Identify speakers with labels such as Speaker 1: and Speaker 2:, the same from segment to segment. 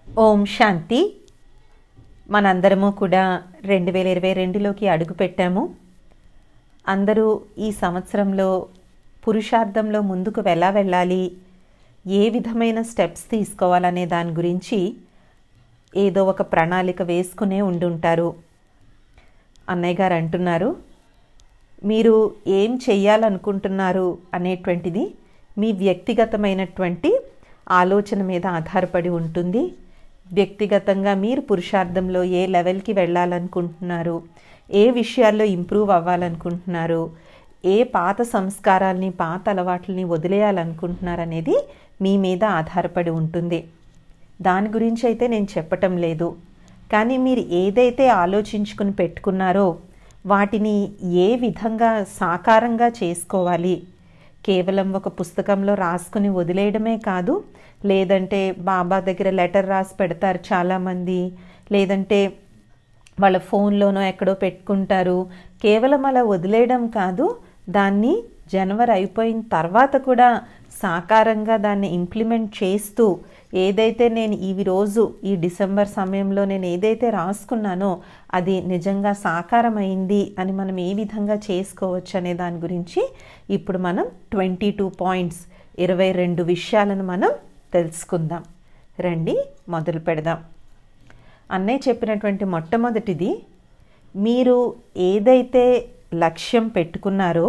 Speaker 1: ఓం శాంతి మనందరము కూడా రెండు వేల ఇరవై రెండులోకి అడుగు పెట్టాము అందరూ ఈ సంవత్సరంలో పురుషార్థంలో ముందుకు ఎలా వెళ్ళాలి ఏ విధమైన స్టెప్స్ తీసుకోవాలనే దాని గురించి ఏదో ఒక ప్రణాళిక వేసుకునే ఉండుంటారు అన్నయ్య గారు అంటున్నారు మీరు ఏం చెయ్యాలనుకుంటున్నారు అనేటువంటిది మీ వ్యక్తిగతమైనటువంటి ఆలోచన మీద ఆధారపడి ఉంటుంది వ్యక్తిగతంగా మీరు పురుషార్థంలో ఏ లెవెల్కి వెళ్ళాలనుకుంటున్నారు ఏ విషయాల్లో ఇంప్రూవ్ అవ్వాలనుకుంటున్నారు ఏ పాత సంస్కారాల్ని పాత అలవాట్లని వదిలేయాలనుకుంటున్నారు అనేది మీ మీద ఆధారపడి ఉంటుంది దాని గురించి అయితే నేను చెప్పటం లేదు కానీ మీరు ఏదైతే ఆలోచించుకుని పెట్టుకున్నారో వాటిని ఏ విధంగా సాకారంగా చేసుకోవాలి కేవలం ఒక పుస్తకంలో రాసుకుని వదిలేయడమే కాదు లేదంటే బాబా దగ్గర లెటర్ రాసి పెడతారు చాలామంది లేదంటే వాళ్ళ ఫోన్లోనో ఎక్కడో పెట్టుకుంటారు కేవలం అలా వదిలేయడం కాదు దాన్ని జనవరి అయిపోయిన తర్వాత కూడా సాకారంగా దాన్ని ఇంప్లిమెంట్ చేస్తూ ఏదైతే నేను ఈ రోజు ఈ డిసెంబర్ సమయంలో నేను ఏదైతే రాసుకున్నానో అది నిజంగా సాకారమైంది అని మనం ఏ విధంగా చేసుకోవచ్చు అనే దాని గురించి ఇప్పుడు మనం ట్వంటీ టూ పాయింట్స్ ఇరవై రెండు విషయాలను మనం తెలుసుకుందాం రండి మొదలు పెడదాం అన్నయ్య చెప్పినటువంటి మొట్టమొదటిది మీరు ఏదైతే లక్ష్యం పెట్టుకున్నారో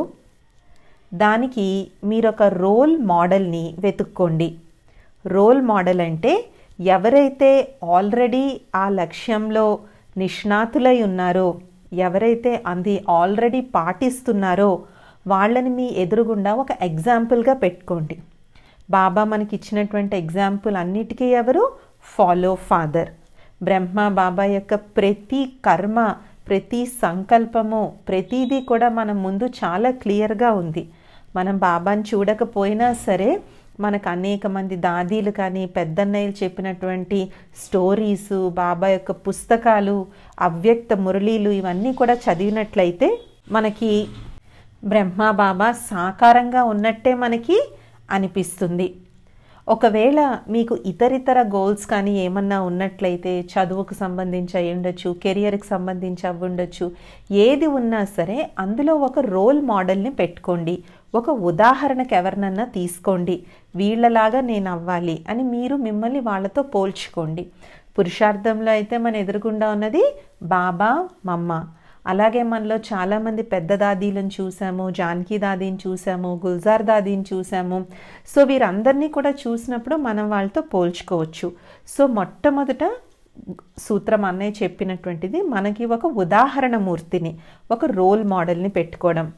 Speaker 1: దానికి మీరు ఒక రోల్ మోడల్ని వెతుక్కోండి రోల్ మోడల్ అంటే ఎవరైతే ఆల్రెడీ ఆ లక్ష్యంలో నిష్ణాతులై ఉన్నారో ఎవరైతే అది ఆల్రెడీ పాటిస్తున్నారో వాళ్ళని మీ ఎదురుగుండా ఒక ఎగ్జాంపుల్గా పెట్టుకోండి బాబా మనకి ఇచ్చినటువంటి ఎగ్జాంపుల్ అన్నిటికీ ఎవరు ఫాలో ఫాదర్ బ్రహ్మ బాబా యొక్క ప్రతి కర్మ ప్రతి సంకల్పము ప్రతిదీ కూడా మన ముందు చాలా క్లియర్గా ఉంది మనం బాబాని చూడకపోయినా సరే మనకు అనేక మంది దాదీలు కానీ పెద్దన్నయ్యలు చెప్పినటువంటి స్టోరీసు బాబా యొక్క పుస్తకాలు అవ్యక్త మురళీలు ఇవన్నీ కూడా చదివినట్లయితే మనకి బ్రహ్మ బాబా సాకారంగా ఉన్నట్టే మనకి అనిపిస్తుంది ఒకవేళ మీకు ఇతరితర గోల్స్ కానీ ఏమన్నా ఉన్నట్లయితే చదువుకు సంబంధించి అయి ఉండొచ్చు కెరియర్కి సంబంధించి అవి ఉండొచ్చు ఏది ఉన్నా సరే అందులో ఒక రోల్ మోడల్ని పెట్టుకోండి ఒక ఉదాహరణకు ఎవరినన్నా తీసుకోండి వీళ్ళలాగా నేను అవ్వాలి అని మీరు మిమ్మల్ని వాళ్ళతో పోల్చుకోండి పురుషార్థంలో అయితే మన ఎదురుగుండా ఉన్నది బాబా మమ్మ అలాగే మనలో చాలామంది పెద్ద దాదీలను చూసాము జానకి దాదీని చూసాము గుల్జార్ దాదీని చూసాము సో వీరందరినీ కూడా చూసినప్పుడు మనం వాళ్ళతో పోల్చుకోవచ్చు సో మొట్టమొదట సూత్రం అన్నయ్య చెప్పినటువంటిది మనకి ఒక ఉదాహరణ మూర్తిని ఒక రోల్ మోడల్ని పెట్టుకోవడం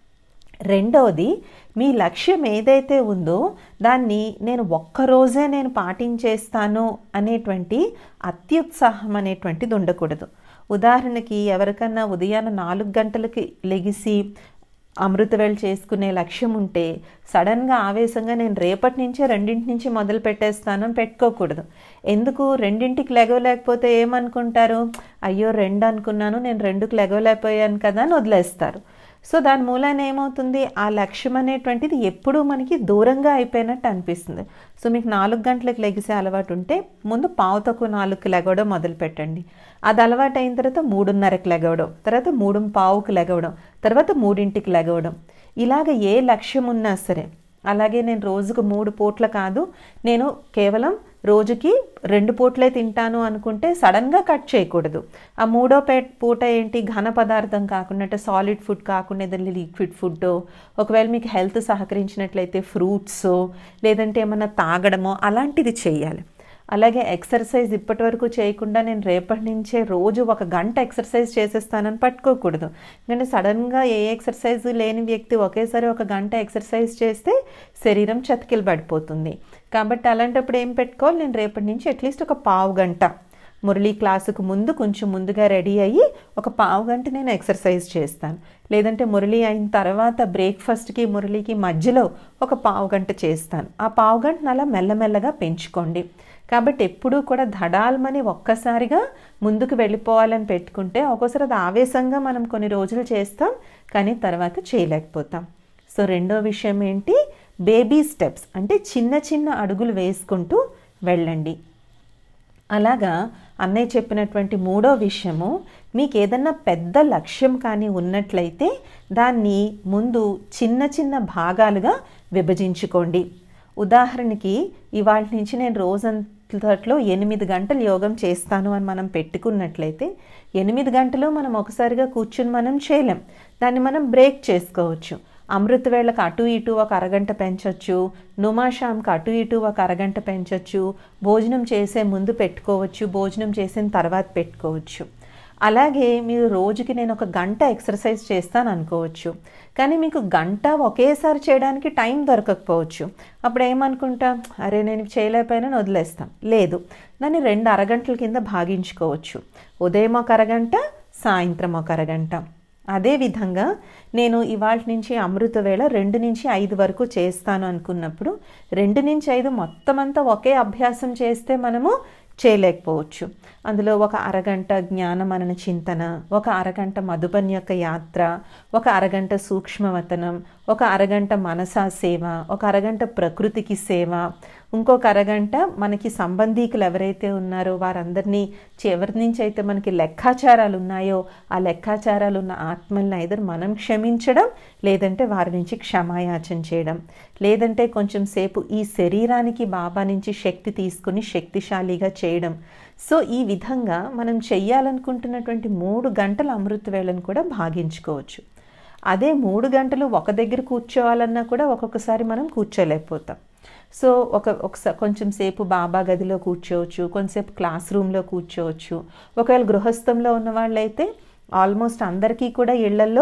Speaker 1: రెండవది మీ లక్ష్యం ఏదైతే ఉందో దాన్ని నేను ఒక్కరోజే నేను పాటించేస్తాను అనేటువంటి అత్యుత్సాహం అనేటువంటిది ఉండకూడదు ఉదాహరణకి ఎవరికన్నా ఉదయాన్న నాలుగు గంటలకి లెగిసి అమృతవేళ చేసుకునే లక్ష్యం ఉంటే సడన్గా ఆవేశంగా నేను రేపటి నుంచే రెండింటి నుంచి మొదలు పెట్టేస్తాను పెట్టుకోకూడదు ఎందుకు రెండింటికి లెగవలేకపోతే ఏమనుకుంటారు అయ్యో రెండు అనుకున్నాను నేను రెండుకి లెగవలేకపోయాను కదా అని వదిలేస్తారు సో దాని మూలాన ఏమవుతుంది ఆ లక్ష్యం అనేటువంటిది ఎప్పుడూ మనకి దూరంగా అయిపోయినట్టు అనిపిస్తుంది సో మీకు నాలుగు గంటలకు లెగిసే అలవాటు ఉంటే ముందు పావు తక్కువ నాలుగుకి లెగవడం మొదలు పెట్టండి అది అలవాటు అయిన తర్వాత మూడున్నరకి లెగవడం తర్వాత మూడు పావుకి లెగవడం తర్వాత మూడింటికి లెగవడం ఇలాగ ఏ లక్ష్యం ఉన్నా సరే అలాగే నేను రోజుకు మూడు పూట్ల కాదు నేను కేవలం రోజుకి రెండు పూట్లే తింటాను అనుకుంటే సడన్గా కట్ చేయకూడదు ఆ మూడో పే పూట ఏంటి ఘన పదార్థం కాకుండా సాలిడ్ ఫుడ్ కాకుండా ఏదైనా లిక్విడ్ ఫుడ్ ఒకవేళ మీకు హెల్త్ సహకరించినట్లయితే ఫ్రూట్స్ లేదంటే ఏమన్నా తాగడమో అలాంటిది చేయాలి అలాగే ఎక్సర్సైజ్ ఇప్పటి వరకు చేయకుండా నేను రేపటి నుంచే రోజు ఒక గంట ఎక్సర్సైజ్ చేసేస్తానని పట్టుకోకూడదు ఎందుకంటే సడన్గా ఏ ఎక్సర్సైజ్ లేని వ్యక్తి ఒకేసారి ఒక గంట ఎక్సర్సైజ్ చేస్తే శరీరం చతికిలు పడిపోతుంది కాబట్టి అలాంటప్పుడు ఏం పెట్టుకోవాలి నేను రేపటి నుంచి అట్లీస్ట్ ఒక పావు గంట మురళీ క్లాసుకు ముందు కొంచెం ముందుగా రెడీ అయ్యి ఒక పావు గంట నేను ఎక్సర్సైజ్ చేస్తాను లేదంటే మురళీ అయిన తర్వాత బ్రేక్ఫాస్ట్కి మురళీకి మధ్యలో ఒక పావు గంట చేస్తాను ఆ పావు గంటను అలా మెల్లమెల్లగా పెంచుకోండి కాబట్టి ఎప్పుడూ కూడా ధడాల్మని ఒక్కసారిగా ముందుకు వెళ్ళిపోవాలని పెట్టుకుంటే ఒక్కోసారి అది ఆవేశంగా మనం కొన్ని రోజులు చేస్తాం కానీ తర్వాత చేయలేకపోతాం సో రెండో విషయం ఏంటి బేబీ స్టెప్స్ అంటే చిన్న చిన్న అడుగులు వేసుకుంటూ వెళ్ళండి అలాగా అన్నయ్య చెప్పినటువంటి మూడో విషయము మీకు ఏదన్నా పెద్ద లక్ష్యం కానీ ఉన్నట్లయితే దాన్ని ముందు చిన్న చిన్న భాగాలుగా విభజించుకోండి ఉదాహరణకి ఇవాళ నుంచి నేను రోజంతట్లో ఎనిమిది గంటలు యోగం చేస్తాను అని మనం పెట్టుకున్నట్లయితే ఎనిమిది గంటలు మనం ఒకసారిగా కూర్చుని మనం చేయలేం దాన్ని మనం బ్రేక్ చేసుకోవచ్చు అమృత వేళకు అటు ఇటు ఒక అరగంట పెంచవచ్చు నుమాషాంకి అటు ఇటు ఒక అరగంట పెంచవచ్చు భోజనం చేసే ముందు పెట్టుకోవచ్చు భోజనం చేసిన తర్వాత పెట్టుకోవచ్చు అలాగే మీరు రోజుకి నేను ఒక గంట ఎక్సర్సైజ్ చేస్తాను అనుకోవచ్చు కానీ మీకు గంట ఒకేసారి చేయడానికి టైం దొరకకపోవచ్చు అప్పుడు ఏమనుకుంటాం అరే నేను చేయలేకపోయినా వదిలేస్తాం లేదు దాన్ని రెండు అరగంటల కింద భాగించుకోవచ్చు ఉదయం ఒక అరగంట సాయంత్రం ఒక అరగంట అదేవిధంగా నేను ఇవాళ నుంచి అమృత వేళ రెండు నుంచి ఐదు వరకు చేస్తాను అనుకున్నప్పుడు రెండు నుంచి ఐదు మొత్తం అంతా ఒకే అభ్యాసం చేస్తే మనము చేయలేకపోవచ్చు అందులో ఒక అరగంట జ్ఞానమనన చింతన ఒక అరగంట మధుబన్ యొక్క యాత్ర ఒక అరగంట సూక్ష్మవతనం ఒక అరగంట మనసా సేవ ఒక అరగంట ప్రకృతికి సేవ ఇంకొక అరగంట మనకి సంబంధీకులు ఎవరైతే ఉన్నారో వారందరినీ ఎవరి నుంచి అయితే మనకి లెక్కాచారాలు ఉన్నాయో ఆ లెక్కాచారాలు ఉన్న ఆత్మల్ని ఐదర్ మనం క్షమించడం లేదంటే వారి నుంచి క్షమాయాచన చేయడం లేదంటే కొంచెం సేపు ఈ శరీరానికి బాబా నుంచి శక్తి తీసుకుని శక్తిశాలిగా చేయడం సో ఈ విధంగా మనం చెయ్యాలనుకుంటున్నటువంటి మూడు గంటల అమృత వేళను కూడా భాగించుకోవచ్చు అదే మూడు గంటలు ఒక దగ్గర కూర్చోవాలన్నా కూడా ఒక్కొక్కసారి మనం కూర్చోలేకపోతాం సో ఒక ఒకసారి కొంచెం సేపు బాబా గదిలో కూర్చోవచ్చు కొంచెంసేపు క్లాస్ రూమ్లో కూర్చోవచ్చు ఒకవేళ గృహస్థంలో ఉన్న వాళ్ళైతే ఆల్మోస్ట్ అందరికీ కూడా ఇళ్లలో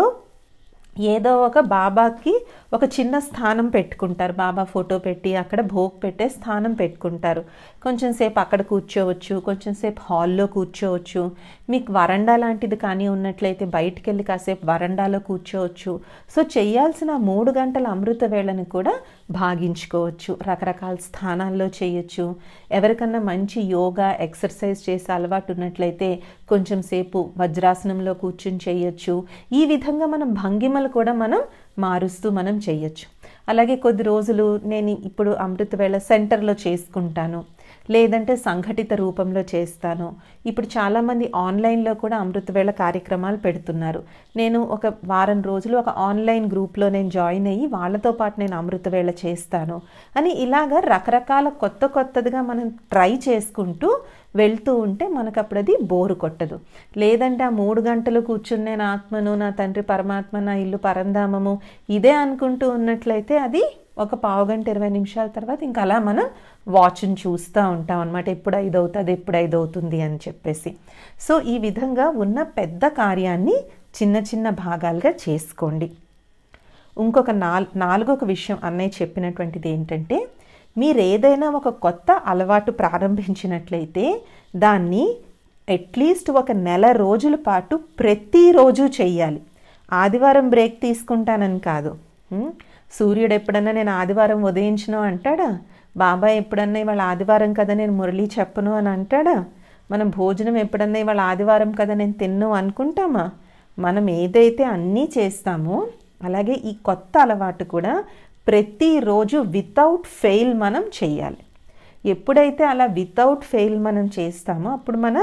Speaker 1: ఏదో ఒక బాబాకి ఒక చిన్న స్థానం పెట్టుకుంటారు బాబా ఫోటో పెట్టి అక్కడ భోగ్ పెట్టే స్థానం పెట్టుకుంటారు కొంచెం సేపు అక్కడ కూర్చోవచ్చు కొంచెం సేపు హాల్లో కూర్చోవచ్చు మీకు వరండా లాంటిది కానీ ఉన్నట్లయితే బయటికి వెళ్ళి కాసేపు వరండాలో కూర్చోవచ్చు సో చేయాల్సిన మూడు గంటల అమృత వేళను కూడా భాగించుకోవచ్చు రకరకాల స్థానాల్లో చేయొచ్చు ఎవరికన్నా మంచి యోగా ఎక్సర్సైజ్ చేసే అలవాటు ఉన్నట్లయితే కొంచెం సేపు వజ్రాసనంలో కూర్చుని చేయొచ్చు ఈ విధంగా మనం భంగిమలు కూడా మనం మారుస్తూ మనం చేయొచ్చు అలాగే కొద్ది రోజులు నేను ఇప్పుడు అమృతవేళ సెంటర్లో చేసుకుంటాను లేదంటే సంఘటిత రూపంలో చేస్తాను ఇప్పుడు చాలామంది ఆన్లైన్లో కూడా అమృతవేళ కార్యక్రమాలు పెడుతున్నారు నేను ఒక వారం రోజులు ఒక ఆన్లైన్ గ్రూప్లో నేను జాయిన్ అయ్యి వాళ్ళతో పాటు నేను అమృతవేళ చేస్తాను అని ఇలాగ రకరకాల కొత్త కొత్తదిగా మనం ట్రై చేసుకుంటూ వెళ్తూ ఉంటే మనకు అప్పుడు అది బోరు కొట్టదు లేదంటే ఆ మూడు గంటలు కూర్చుని నేను ఆత్మను నా తండ్రి పరమాత్మ నా ఇల్లు పరంధామము ఇదే అనుకుంటూ ఉన్నట్లయితే అది ఒక పావు గంట ఇరవై నిమిషాల తర్వాత ఇంకా అలా మనం వాచ్ని చూస్తూ ఉంటాం అనమాట ఎప్పుడు ఐదు అవుతుంది ఎప్పుడు ఐదు అవుతుంది అని చెప్పేసి సో ఈ విధంగా ఉన్న పెద్ద కార్యాన్ని చిన్న చిన్న భాగాలుగా చేసుకోండి ఇంకొక నాల్ నాలుగొక విషయం అన్నయ్య చెప్పినటువంటిది ఏంటంటే మీరు ఏదైనా ఒక కొత్త అలవాటు ప్రారంభించినట్లయితే దాన్ని అట్లీస్ట్ ఒక నెల రోజుల పాటు ప్రతిరోజు చెయ్యాలి ఆదివారం బ్రేక్ తీసుకుంటానని కాదు సూర్యుడు ఎప్పుడన్నా నేను ఆదివారం ఉదయించను అంటాడా బాబాయ్ ఎప్పుడన్నా ఇవాళ ఆదివారం కదా నేను మురళి చెప్పను అని అంటాడా మనం భోజనం ఎప్పుడన్నా ఇవాళ ఆదివారం కదా నేను తిన్ను అనుకుంటామా మనం ఏదైతే అన్నీ చేస్తామో అలాగే ఈ కొత్త అలవాటు కూడా ప్రతిరోజు వితౌట్ ఫెయిల్ మనం చేయాలి ఎప్పుడైతే అలా వితౌట్ ఫెయిల్ మనం చేస్తామో అప్పుడు మన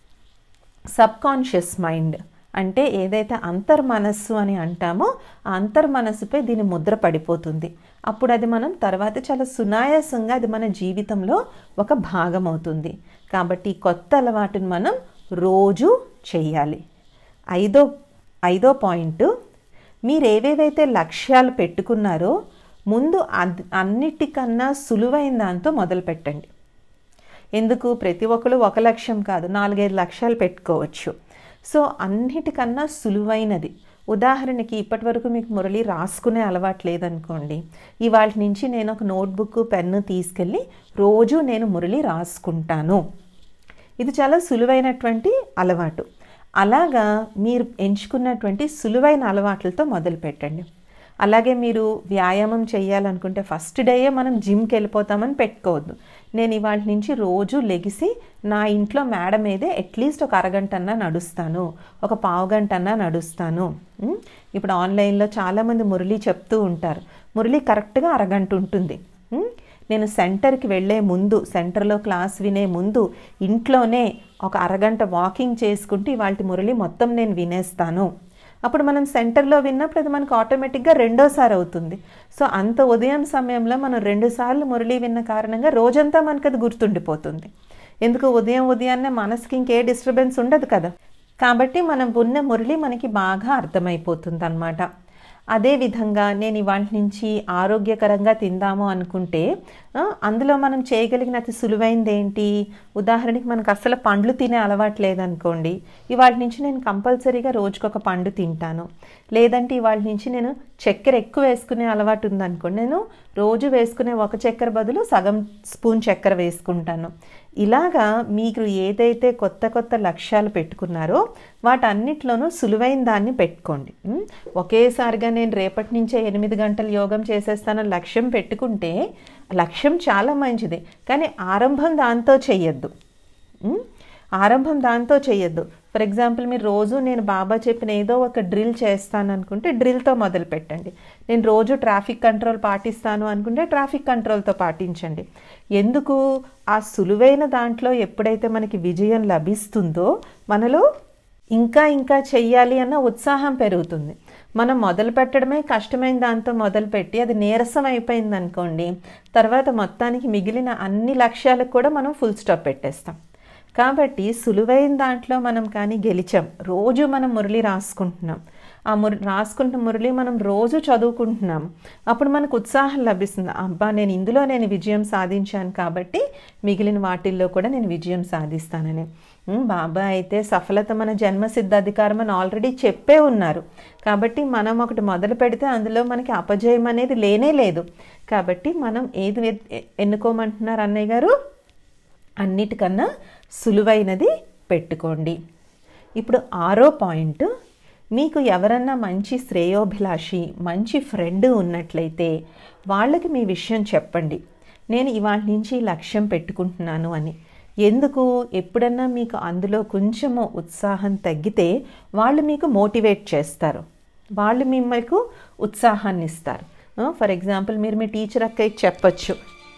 Speaker 1: సబ్కాన్షియస్ మైండ్ అంటే ఏదైతే అంతర్మనస్సు అని అంటామో ఆ అంతర్మనస్సుపై దీని ముద్ర పడిపోతుంది అప్పుడు అది మనం తర్వాత చాలా సునాయాసంగా అది మన జీవితంలో ఒక భాగం అవుతుంది కాబట్టి కొత్త అలవాటును మనం రోజు చెయ్యాలి ఐదో ఐదో పాయింట్ మీరు ఏవేవైతే లక్ష్యాలు పెట్టుకున్నారో ముందు అన్నిటికన్నా సులువైన దాంతో మొదలు పెట్టండి ఎందుకు ప్రతి ఒక్కరు ఒక లక్ష్యం కాదు నాలుగైదు లక్ష్యాలు పెట్టుకోవచ్చు సో అన్నిటికన్నా సులువైనది ఉదాహరణకి ఇప్పటి వరకు మీకు మురళి రాసుకునే అలవాటు లేదనుకోండి ఇవాళ నుంచి నేను ఒక నోట్బుక్ పెన్ను తీసుకెళ్ళి రోజు నేను మురళి రాసుకుంటాను ఇది చాలా సులువైనటువంటి అలవాటు అలాగా మీరు ఎంచుకున్నటువంటి సులువైన అలవాట్లతో మొదలు పెట్టండి అలాగే మీరు వ్యాయామం చేయాలనుకుంటే ఫస్ట్ డేయే మనం జిమ్కి వెళ్ళిపోతామని పెట్టుకోవద్దు నేను ఇవాళ నుంచి రోజు లెగిసి నా ఇంట్లో మేడ మీదే అట్లీస్ట్ ఒక అరగంట అన్నా నడుస్తాను ఒక పావు గంట అన్నా నడుస్తాను ఇప్పుడు ఆన్లైన్లో చాలామంది మురళి చెప్తూ ఉంటారు మురళి కరెక్ట్గా అరగంట ఉంటుంది నేను సెంటర్కి వెళ్ళే ముందు సెంటర్లో క్లాస్ వినే ముందు ఇంట్లోనే ఒక అరగంట వాకింగ్ చేసుకుంటూ ఇవాళ మురళి మొత్తం నేను వినేస్తాను అప్పుడు మనం సెంటర్లో విన్నప్పుడు అది మనకు ఆటోమేటిక్గా రెండోసారి అవుతుంది సో అంత ఉదయం సమయంలో మనం రెండుసార్లు మురళి విన్న కారణంగా రోజంతా మనకు అది గుర్తుండిపోతుంది ఎందుకు ఉదయం ఉదయాన్నే మనసుకి ఇంకే డిస్టర్బెన్స్ ఉండదు కదా కాబట్టి మనం ఉన్న మురళి మనకి బాగా అర్థమైపోతుంది అనమాట అదేవిధంగా నేను ఇవాళ నుంచి ఆరోగ్యకరంగా తిందాము అనుకుంటే ఆ, అందులో మనం చేయగలిగిన అతి సులువైంది ఏంటి ఉదాహరణకి మనకు అసలు పండ్లు తినే అలవాటు లేదనుకోండి ఇవాళ నుంచి నేను కంపల్సరీగా రోజుకొక పండు తింటాను లేదంటే ఇవాళ నుంచి నేను చక్కెర ఎక్కువ వేసుకునే అలవాటు ఉందనుకోండి నేను రోజు వేసుకునే ఒక చక్కెర బదులు సగం స్పూన్ చక్కెర వేసుకుంటాను ఇలాగా మీకు ఏదైతే కొత్త కొత్త లక్ష్యాలు పెట్టుకున్నారో వాటన్నిటిలోనూ సులువైన దాన్ని పెట్టుకోండి ఉం? ఒకేసారిగా నేను రేపటి నుంచే ఎనిమిది గంటలు యోగం చేసేస్తానని లక్ష్యం పెట్టుకుంటే లక్ష్యం చాలా మంచిది కానీ ఆరంభం దాంతో చెయ్యొద్దు ఉం? ఆరంభం దాంతో చేయొద్దు ఫర్ ఎగ్జాంపుల్ మీరు రోజు నేను బాబా చెప్పిన ఏదో ఒక డ్రిల్ చేస్తాను అనుకుంటే డ్రిల్తో మొదలు పెట్టండి నేను రోజు ట్రాఫిక్ కంట్రోల్ పాటిస్తాను అనుకుంటే ట్రాఫిక్ కంట్రోల్తో పాటించండి ఎందుకు ఆ సులువైన దాంట్లో ఎప్పుడైతే మనకి విజయం లభిస్తుందో మనలో ఇంకా ఇంకా చెయ్యాలి అన్న ఉత్సాహం పెరుగుతుంది మనం మొదలు పెట్టడమే కష్టమైన దాంతో మొదలుపెట్టి అది నీరసం అయిపోయింది అనుకోండి తర్వాత మొత్తానికి మిగిలిన అన్ని లక్ష్యాలకు కూడా మనం ఫుల్ స్టాప్ పెట్టేస్తాం కాబట్టి సులువైన దాంట్లో మనం కానీ గెలిచాం రోజు మనం మురళి రాసుకుంటున్నాం ఆ ముర రాసుకుంటున్న మురళి మనం రోజు చదువుకుంటున్నాం అప్పుడు మనకు ఉత్సాహం లభిస్తుంది అబ్బా నేను ఇందులో నేను విజయం సాధించాను కాబట్టి మిగిలిన వాటిల్లో కూడా నేను విజయం సాధిస్తానని ఉమ్, బాబా అయితే సఫలత మన జన్మసిద్ధ అధికారం అని ఆల్రెడీ చెప్పే ఉన్నారు కాబట్టి మనం ఒకటి మొదలు పెడితే అందులో మనకి అపజయం అనేది లేనే లేదు కాబట్టి మనం ఏది ఎ- ఎన్నుకోమంటున్నారు అన్నయ్య గారు అన్నిటికన్నా సులువైనది పెట్టుకోండి ఇప్పుడు ఆరో పాయింట్ మీకు ఎవరన్నా మంచి శ్రేయోభిలాషి మంచి ఫ్రెండ్ ఉన్నట్లయితే వాళ్ళకి మీ విషయం చెప్పండి నేను ఇవాళ నుంచి ఈ లక్ష్యం పెట్టుకుంటున్నాను అని ఎందుకు ఎప్పుడన్నా మీకు అందులో కొంచెము ఉత్సాహం తగ్గితే వాళ్ళు మీకు మోటివేట్ చేస్తారు వాళ్ళు మిమ్మల్ని ఉత్సాహాన్ని ఇస్తారు ఫర్ ఎగ్జాంపుల్ మీరు మీ టీచర్ అక్కయ్యకి చెప్పచ్చు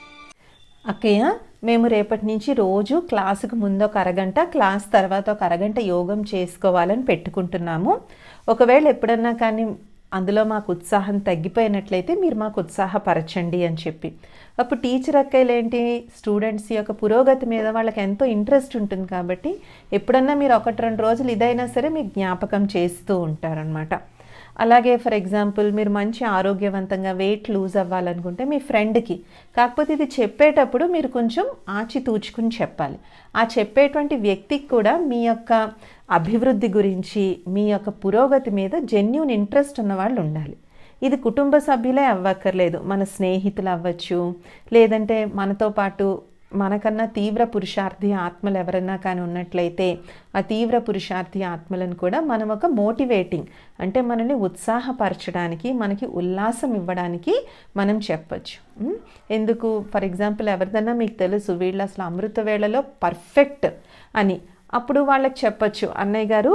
Speaker 1: అక్కయ్య మేము రేపటి నుంచి రోజు క్లాసుకు ముందు ఒక అరగంట క్లాస్ తర్వాత ఒక అరగంట యోగం చేసుకోవాలని పెట్టుకుంటున్నాము ఒకవేళ ఎప్పుడన్నా కానీ అందులో మాకు ఉత్సాహం తగ్గిపోయినట్లయితే మీరు మాకు ఉత్సాహపరచండి అని చెప్పి అప్పుడు టీచర్ అక్కయ్యలు ఏంటి స్టూడెంట్స్ యొక్క పురోగతి మీద వాళ్ళకి ఎంతో ఇంట్రెస్ట్ ఉంటుంది కాబట్టి ఎప్పుడన్నా మీరు ఒకటి రెండు రోజులు ఇదైనా సరే మీకు జ్ఞాపకం చేస్తూ ఉంటారనమాట అలాగే ఫర్ ఎగ్జాంపుల్ మీరు మంచి ఆరోగ్యవంతంగా వెయిట్ లూజ్ అవ్వాలనుకుంటే మీ ఫ్రెండ్కి కాకపోతే ఇది చెప్పేటప్పుడు మీరు కొంచెం ఆచితూచుకుని చెప్పాలి ఆ చెప్పేటువంటి వ్యక్తికి కూడా మీ యొక్క అభివృద్ధి గురించి మీ యొక్క పురోగతి మీద జెన్యున్ ఇంట్రెస్ట్ ఉన్న వాళ్ళు ఉండాలి ఇది కుటుంబ సభ్యులే అవ్వక్కర్లేదు మన స్నేహితులు అవ్వచ్చు లేదంటే మనతో పాటు మనకన్నా తీవ్ర పురుషార్థి ఆత్మలు ఎవరన్నా కానీ ఉన్నట్లయితే ఆ తీవ్ర పురుషార్థి ఆత్మలను కూడా మనం ఒక మోటివేటింగ్ అంటే మనల్ని ఉత్సాహపరచడానికి మనకి ఉల్లాసం ఇవ్వడానికి మనం చెప్పచ్చు ఉమ్, ఎందుకు ఫర్ ఎగ్జాంపుల్ ఎవరిదన్నా మీకు తెలుసు వీళ్ళు అసలు అమృత వేళలో పర్ఫెక్ట్ అని అప్పుడు వాళ్ళకి చెప్పచ్చు అన్నయ్య గారు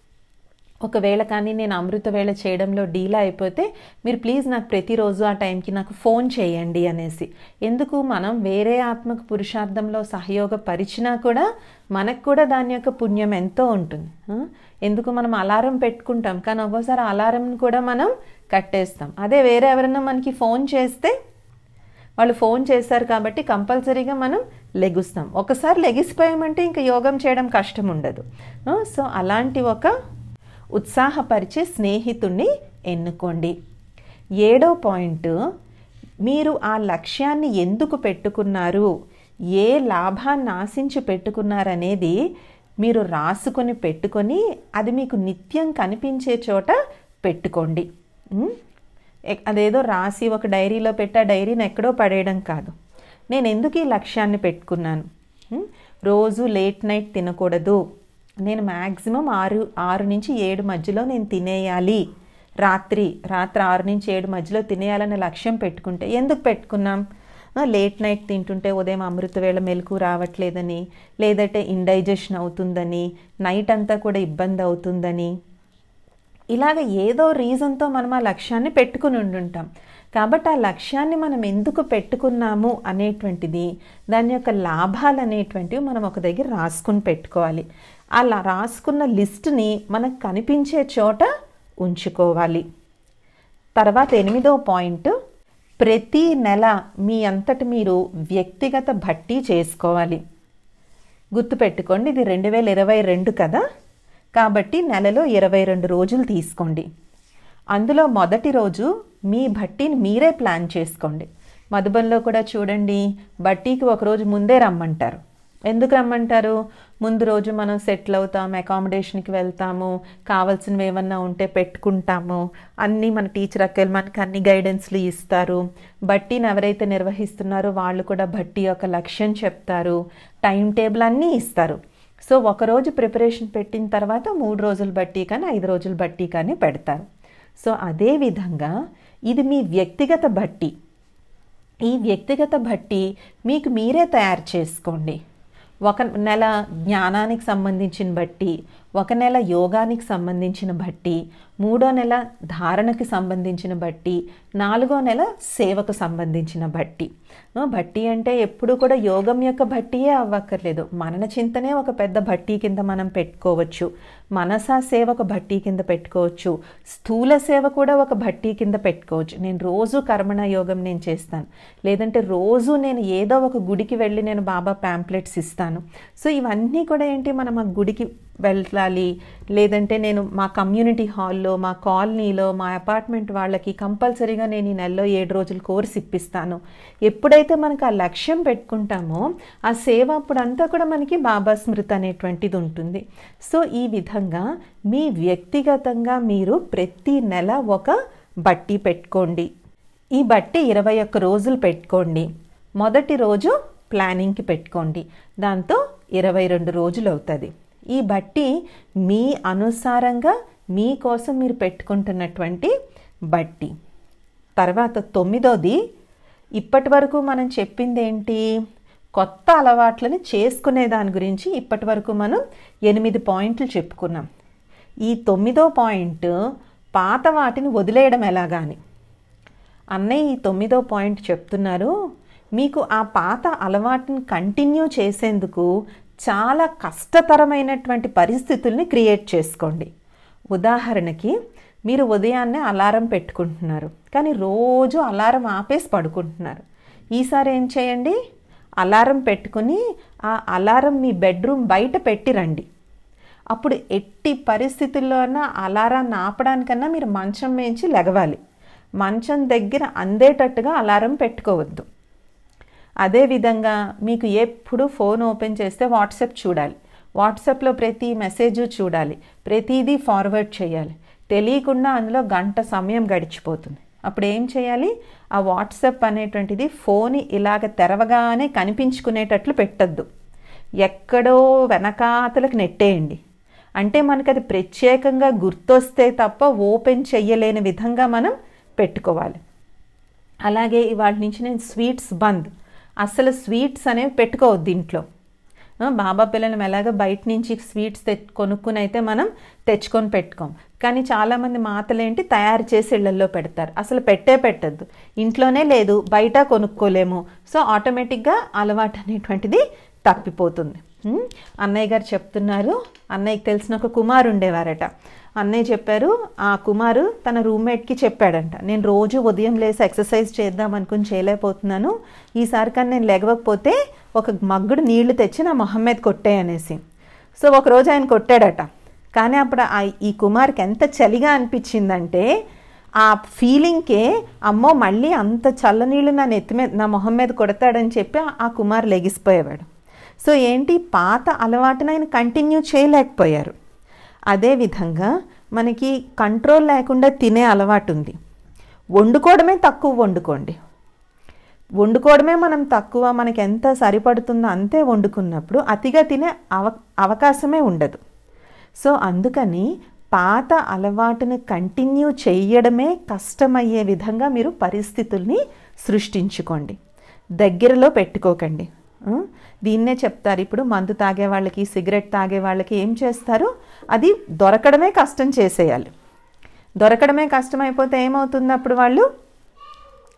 Speaker 1: ఒకవేళ కానీ నేను అమృత వేళ చేయడంలో డీలా అయిపోతే మీరు ప్లీజ్ నాకు ప్రతిరోజు ఆ టైంకి నాకు ఫోన్ చేయండి అనేసి ఎందుకు మనం వేరే ఆత్మకు పురుషార్థంలో సహయోగపరిచినా కూడా మనకు కూడా దాని యొక్క పుణ్యం ఎంతో ఉంటుంది ఆ? ఎందుకు మనం అలారం పెట్టుకుంటాం కానీ ఒక్కోసారి అలారంని కూడా మనం కట్టేస్తాం అదే వేరే ఎవరైనా మనకి ఫోన్ చేస్తే వాళ్ళు ఫోన్ చేశారు కాబట్టి కంపల్సరీగా మనం లెగుస్తాం ఒకసారి లెగిసిపోయామంటే ఇంకా యోగం చేయడం కష్టం ఉండదు ఆ, సో అలాంటి ఒక ఉత్సాహపరిచే స్నేహితుణ్ణి ఎన్నుకోండి ఏడో పాయింట్ మీరు ఆ లక్ష్యాన్ని ఎందుకు పెట్టుకున్నారు ఏ లాభాన్ని ఆశించి పెట్టుకున్నారనేది మీరు రాసుకొని పెట్టుకొని అది మీకు నిత్యం కనిపించే చోట పెట్టుకోండి ఉం? ఎక్- అదేదో రాసి ఒక డైరీలో పెట్టి ఆ డైరీని ఎక్కడో పడేయడం కాదు నేను ఎందుకు ఈ లక్ష్యాన్ని పెట్టుకున్నాను ఉం? రోజు లేట్ నైట్ తినకూడదు నేను మ్యాక్సిమం ఆరు ఆరు నుంచి ఏడు మధ్యలో నేను తినేయాలి రాత్రి రాత్రి ఆరు నుంచి ఏడు మధ్యలో తినేయాలనే లక్ష్యం పెట్టుకుంటే ఎందుకు పెట్టుకున్నాం ఆ, లేట్ నైట్ తింటుంటే ఉదయం అమృత వేళ మెలకు రావట్లేదని లేదంటే ఇండైజెషన్ అవుతుందని నైట్ అంతా కూడా ఇబ్బంది అవుతుందని ఇలాగ ఏదో రీజన్తో మనం ఆ లక్ష్యాన్ని పెట్టుకుని ఉండుంటాం కాబట్టి ఆ లక్ష్యాన్ని మనం ఎందుకు పెట్టుకున్నాము అనేటువంటిది దాని యొక్క లాభాలు అనేటువంటివి మనం ఒక దగ్గర రాసుకుని పెట్టుకోవాలి అలా రాసుకున్న లిస్టుని మనకు కనిపించే చోట ఉంచుకోవాలి తర్వాత ఎనిమిదో పాయింట్ ప్రతి నెల మీ అంతటి మీరు వ్యక్తిగత భట్టి చేసుకోవాలి గుర్తుపెట్టుకోండి ఇది రెండు వేల ఇరవై రెండు కదా కాబట్టి నెలలో ఇరవై రెండు రోజులు తీసుకోండి అందులో మొదటి రోజు మీ భట్టీని మీరే ప్లాన్ చేసుకోండి మధుబన్లో కూడా చూడండి బట్టీకి ఒకరోజు ముందే రమ్మంటారు ఎందుకు రమ్మంటారు ముందు రోజు మనం సెటిల్ అవుతాం అకామిడేషన్కి వెళ్తాము కావాల్సినవి ఏమన్నా ఉంటే పెట్టుకుంటాము అన్నీ మన టీచర్ అక్కలు మనకి అన్ని గైడెన్స్లు ఇస్తారు బట్టీని ఎవరైతే నిర్వహిస్తున్నారో వాళ్ళు కూడా బట్టి యొక్క లక్ష్యం చెప్తారు టైం టేబుల్ అన్నీ ఇస్తారు సో ఒకరోజు ప్రిపరేషన్ పెట్టిన తర్వాత మూడు రోజులు బట్టి కానీ ఐదు రోజులు బట్టి కానీ పెడతారు సో అదే విధంగా ఇది మీ వ్యక్తిగత బట్టి ఈ వ్యక్తిగత బట్టి మీకు మీరే తయారు చేసుకోండి ఒక నెల జ్ఞానానికి సంబంధించిన బట్టి ఒక నెల యోగానికి సంబంధించిన బట్టి మూడో నెల ధారణకి సంబంధించిన బట్టి నాలుగో నెల సేవకు సంబంధించిన బట్టి బట్టి అంటే ఎప్పుడు కూడా యోగం యొక్క బట్టియే అవ్వక్కర్లేదు మనన చింతనే ఒక పెద్ద బట్టి కింద మనం పెట్టుకోవచ్చు మనసా సేవ ఒక బట్టి కింద పెట్టుకోవచ్చు స్థూల సేవ కూడా ఒక బట్టి కింద పెట్టుకోవచ్చు నేను రోజు కర్మణ యోగం నేను చేస్తాను లేదంటే రోజు నేను ఏదో ఒక గుడికి వెళ్ళి నేను బాబా ప్యాంప్లెట్స్ ఇస్తాను సో ఇవన్నీ కూడా ఏంటి మనం ఆ గుడికి వెళ్ళాలి లేదంటే నేను మా కమ్యూనిటీ హాల్లో మా కాలనీలో మా అపార్ట్మెంట్ వాళ్ళకి కంపల్సరీగా నేను ఈ నెలలో ఏడు రోజులు కోర్స్ ఇప్పిస్తాను ఎప్పుడైతే మనకు ఆ లక్ష్యం పెట్టుకుంటామో ఆ సేవ అప్పుడంతా కూడా మనకి బాబా స్మృతి అనేటువంటిది ఉంటుంది సో ఈ విధంగా మీ వ్యక్తిగతంగా మీరు ప్రతి నెల ఒక బట్టి పెట్టుకోండి ఈ బట్టి ఇరవై ఒక్క రోజులు పెట్టుకోండి మొదటి రోజు ప్లానింగ్కి పెట్టుకోండి దాంతో ఇరవై రెండు రోజులు అవుతుంది ఈ బట్టి మీ అనుసారంగా మీకోసం మీరు పెట్టుకుంటున్నటువంటి బట్టి తర్వాత తొమ్మిదోది ఇప్పటి వరకు మనం చెప్పింది ఏంటి కొత్త అలవాట్లని చేసుకునే దాని గురించి ఇప్పటి వరకు మనం ఎనిమిది పాయింట్లు చెప్పుకున్నాం ఈ తొమ్మిదో పాయింట్ పాత వాటిని వదిలేయడం ఎలాగాని అన్నయ్య ఈ తొమ్మిదో పాయింట్ చెప్తున్నారు మీకు ఆ పాత అలవాటుని కంటిన్యూ చేసేందుకు చాలా కష్టతరమైనటువంటి పరిస్థితుల్ని క్రియేట్ చేసుకోండి ఉదాహరణకి మీరు ఉదయాన్నే అలారం పెట్టుకుంటున్నారు కానీ రోజు అలారం ఆపేసి పడుకుంటున్నారు ఈసారి ఏం చేయండి అలారం పెట్టుకుని ఆ అలారం మీ బెడ్రూమ్ బయట పెట్టి రండి అప్పుడు ఎట్టి పరిస్థితుల్లోనా అలారాన్ని ఆపడానికన్నా మీరు మంచం వేయించి లెగవాలి మంచం దగ్గర అందేటట్టుగా అలారం పెట్టుకోవద్దు అదేవిధంగా మీకు ఎప్పుడు ఫోన్ ఓపెన్ చేస్తే వాట్సాప్ చూడాలి వాట్సాప్లో ప్రతి మెసేజ్ చూడాలి ప్రతిదీ ఫార్వర్డ్ చేయాలి తెలియకుండా అందులో గంట సమయం గడిచిపోతుంది అప్పుడు ఏం చేయాలి ఆ వాట్సాప్ అనేటువంటిది ఫోన్ ఇలాగ తెరవగానే కనిపించుకునేటట్లు పెట్టద్దు ఎక్కడో వెనకాతలకు నెట్టేయండి అంటే మనకు అది ప్రత్యేకంగా గుర్తొస్తే తప్ప ఓపెన్ చెయ్యలేని విధంగా మనం పెట్టుకోవాలి అలాగే ఇవాళ నుంచి నేను స్వీట్స్ బంద్ అసలు స్వీట్స్ అనేవి పెట్టుకోవద్దు ఇంట్లో బాబా పిల్లలు ఎలాగ బయట నుంచి స్వీట్స్ తె కొనుక్కుని అయితే మనం తెచ్చుకొని పెట్టుకోం కానీ చాలామంది మాతలేంటి తయారు చేసి ఇళ్లలో పెడతారు అసలు పెట్టే పెట్టద్దు ఇంట్లోనే లేదు బయట కొనుక్కోలేము సో ఆటోమేటిక్గా అలవాటు అనేటువంటిది తప్పిపోతుంది అన్నయ్య గారు చెప్తున్నారు అన్నయ్యకి తెలిసిన ఒక కుమారు ఉండేవారట అన్నయ్య చెప్పారు ఆ కుమారు తన రూమ్మేట్కి చెప్పాడంట నేను రోజు ఉదయం లేసి ఎక్సర్సైజ్ చేద్దాం అనుకుని చేయలేకపోతున్నాను ఈసారి కానీ నేను లెగవకపోతే ఒక మగ్గుడు నీళ్లు తెచ్చి నా మొహం మీద కొట్టే అనేసి సో ఒకరోజు ఆయన కొట్టాడట కానీ అప్పుడు ఈ కుమార్కి ఎంత చలిగా అనిపించిందంటే ఆ ఫీలింగ్కే అమ్మో మళ్ళీ అంత చల్లనీళ్ళు నా నెత్తి మీద నా మొహం మీద కొడతాడని చెప్పి ఆ కుమార్ లెగిసిపోయేవాడు సో ఏంటి పాత అలవాటును ఆయన కంటిన్యూ చేయలేకపోయారు అదేవిధంగా మనకి కంట్రోల్ లేకుండా తినే అలవాటు ఉంది వండుకోవడమే తక్కువ వండుకోండి వండుకోవడమే మనం తక్కువ మనకి ఎంత సరిపడుతుందో అంతే వండుకున్నప్పుడు అతిగా తినే అవ అవకాశమే ఉండదు సో అందుకని పాత అలవాటును కంటిన్యూ చేయడమే కష్టమయ్యే విధంగా మీరు పరిస్థితుల్ని సృష్టించుకోండి దగ్గరలో పెట్టుకోకండి దీన్నే చెప్తారు ఇప్పుడు మందు తాగే వాళ్ళకి సిగరెట్ తాగే వాళ్ళకి ఏం చేస్తారు అది దొరకడమే కష్టం చేసేయాలి దొరకడమే కష్టమైపోతే ఏమవుతుంది అప్పుడు వాళ్ళు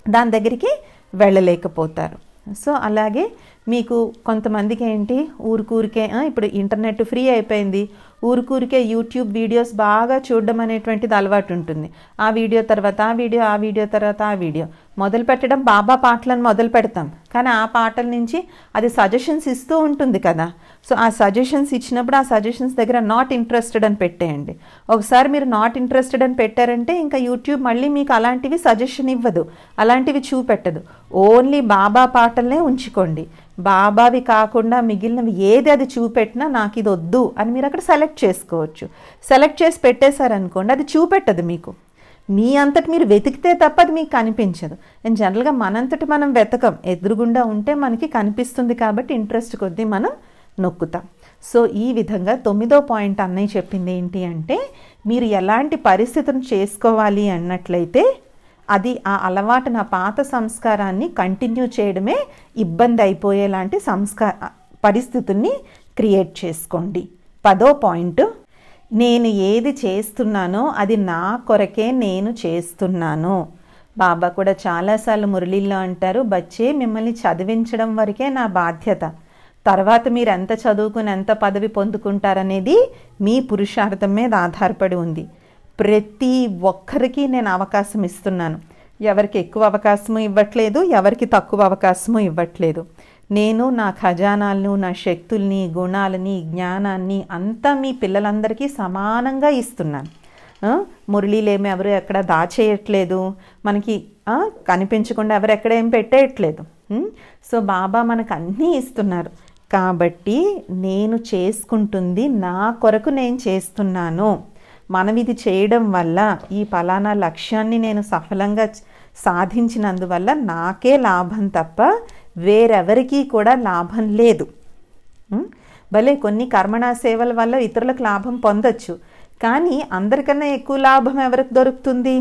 Speaker 1: దాని దగ్గరికి వెళ్ళలేకపోతారు సో అలాగే మీకు కొంతమందికి ఏంటి ఊరికూరికే ఆ, ఇప్పుడు ఇంటర్నెట్ ఫ్రీ అయిపోయింది ఊరికూరికే యూట్యూబ్ వీడియోస్ బాగా చూడడం అనేటువంటిది అలవాటు ఉంటుంది ఆ వీడియో తర్వాత ఆ వీడియో ఆ వీడియో తర్వాత ఆ వీడియో మొదలు పెట్టడం బాబా పాటలను మొదలు పెడతాం కానీ ఆ పాటల నుంచి అది సజెషన్స్ ఇస్తూ ఉంటుంది కదా సో ఆ సజెషన్స్ ఇచ్చినప్పుడు ఆ సజెషన్స్ దగ్గర నాట్ ఇంట్రెస్టెడ్ అని పెట్టేయండి ఒకసారి మీరు నాట్ ఇంట్రెస్టెడ్ అని పెట్టారంటే ఇంకా యూట్యూబ్ మళ్ళీ మీకు అలాంటివి సజెషన్ ఇవ్వదు అలాంటివి చూపెట్టదు ఓన్లీ బాబా పాటలనే ఉంచుకోండి బాబావి కాకుండా మిగిలినవి ఏది అది చూపెట్టినా నాకు ఇది వద్దు అని మీరు అక్కడ సెలెక్ట్ చేసుకోవచ్చు సెలెక్ట్ చేసి పెట్టేశారనుకోండి అది చూపెట్టదు మీకు మీ అంతటి మీరు వెతికితే తప్ప అది మీకు కనిపించదు అండ్ జనరల్గా మనంతటి మనం వెతకం ఎదురుగుండా ఉంటే మనకి కనిపిస్తుంది కాబట్టి ఇంట్రెస్ట్ కొద్దీ మనం నొక్కుతాం సో ఈ విధంగా తొమ్మిదో పాయింట్ అన్నయ్య చెప్పింది ఏంటి అంటే మీరు ఎలాంటి పరిస్థితులను చేసుకోవాలి అన్నట్లయితే అది ఆ అలవాటు నా పాత సంస్కారాన్ని కంటిన్యూ చేయడమే ఇబ్బంది అయిపోయేలాంటి సంస్కార పరిస్థితుల్ని క్రియేట్ చేసుకోండి పదో పాయింట్ నేను ఏది చేస్తున్నానో అది నా కొరకే నేను చేస్తున్నాను బాబా కూడా చాలాసార్లు మురళీల్లో అంటారు బచ్చే మిమ్మల్ని చదివించడం వరకే నా బాధ్యత తర్వాత మీరు ఎంత చదువుకుని ఎంత పదవి పొందుకుంటారనేది మీ పురుషార్థం మీద ఆధారపడి ఉంది ప్రతి ఒక్కరికి నేను అవకాశం ఇస్తున్నాను ఎవరికి ఎక్కువ అవకాశము ఇవ్వట్లేదు ఎవరికి తక్కువ అవకాశము ఇవ్వట్లేదు నేను నా ఖజానాలను నా శక్తుల్ని గుణాలని జ్ఞానాన్ని అంతా మీ పిల్లలందరికీ సమానంగా ఇస్తున్నాను ఆ, మురళీలేమి ఎవరు ఎక్కడ దాచేయట్లేదు మనకి ఆ, కనిపించకుండా ఎవరు ఎక్కడ ఏం పెట్టేయట్లేదు ఉమ్, సో బాబా మనకు అన్నీ ఇస్తున్నారు కాబట్టి నేను చేసుకుంటుంది నా కొరకు నేను చేస్తున్నాను మనం ఇది చేయడం వల్ల ఈ పలానా లక్ష్యాన్ని నేను సఫలంగా చ- సాధించినందువల్ల నాకే లాభం తప్ప వేరెవరికీ కూడా లాభం లేదు ఉమ్, భలే కొన్ని కర్మణా సేవల వల్ల ఇతరులకు లాభం పొందొచ్చు కానీ అందరికన్నా ఎక్కువ లాభం ఎవరికి దొరుకుతుంది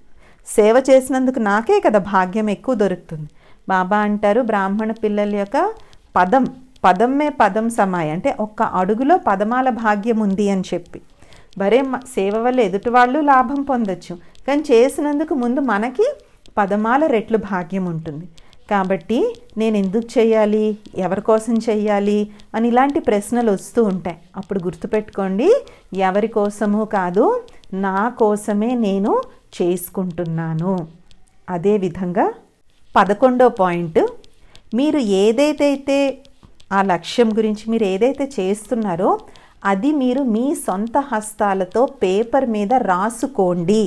Speaker 1: సేవ చేసినందుకు నాకే కదా భాగ్యం ఎక్కువ దొరుకుతుంది బాబా అంటారు బ్రాహ్మణ పిల్లల యొక్క పదం పదమ్మే పదం సమాయ అంటే ఒక్క అడుగులో పదమాల భాగ్యం ఉంది అని చెప్పి బరే మ- సేవ వల్ల ఎదుటి వాళ్ళు లాభం పొందొచ్చు కానీ చేసినందుకు ముందు మనకి పదమాల రెట్లు భాగ్యం ఉంటుంది కాబట్టి నేను ఎందుకు చేయాలి ఎవరి కోసం చెయ్యాలి అని ఇలాంటి ప్రశ్నలు వస్తూ ఉంటాయి అప్పుడు గుర్తుపెట్టుకోండి ఎవరి కోసము కాదు నా కోసమే నేను చేసుకుంటున్నాను అదేవిధంగా పదకొండో పాయింట్ మీరు ఏదైతే ఆ లక్ష్యం గురించి మీరు ఏదైతే చేస్తున్నారో అది మీరు మీ సొంత హస్తాలతో పేపర్ మీద రాసుకోండి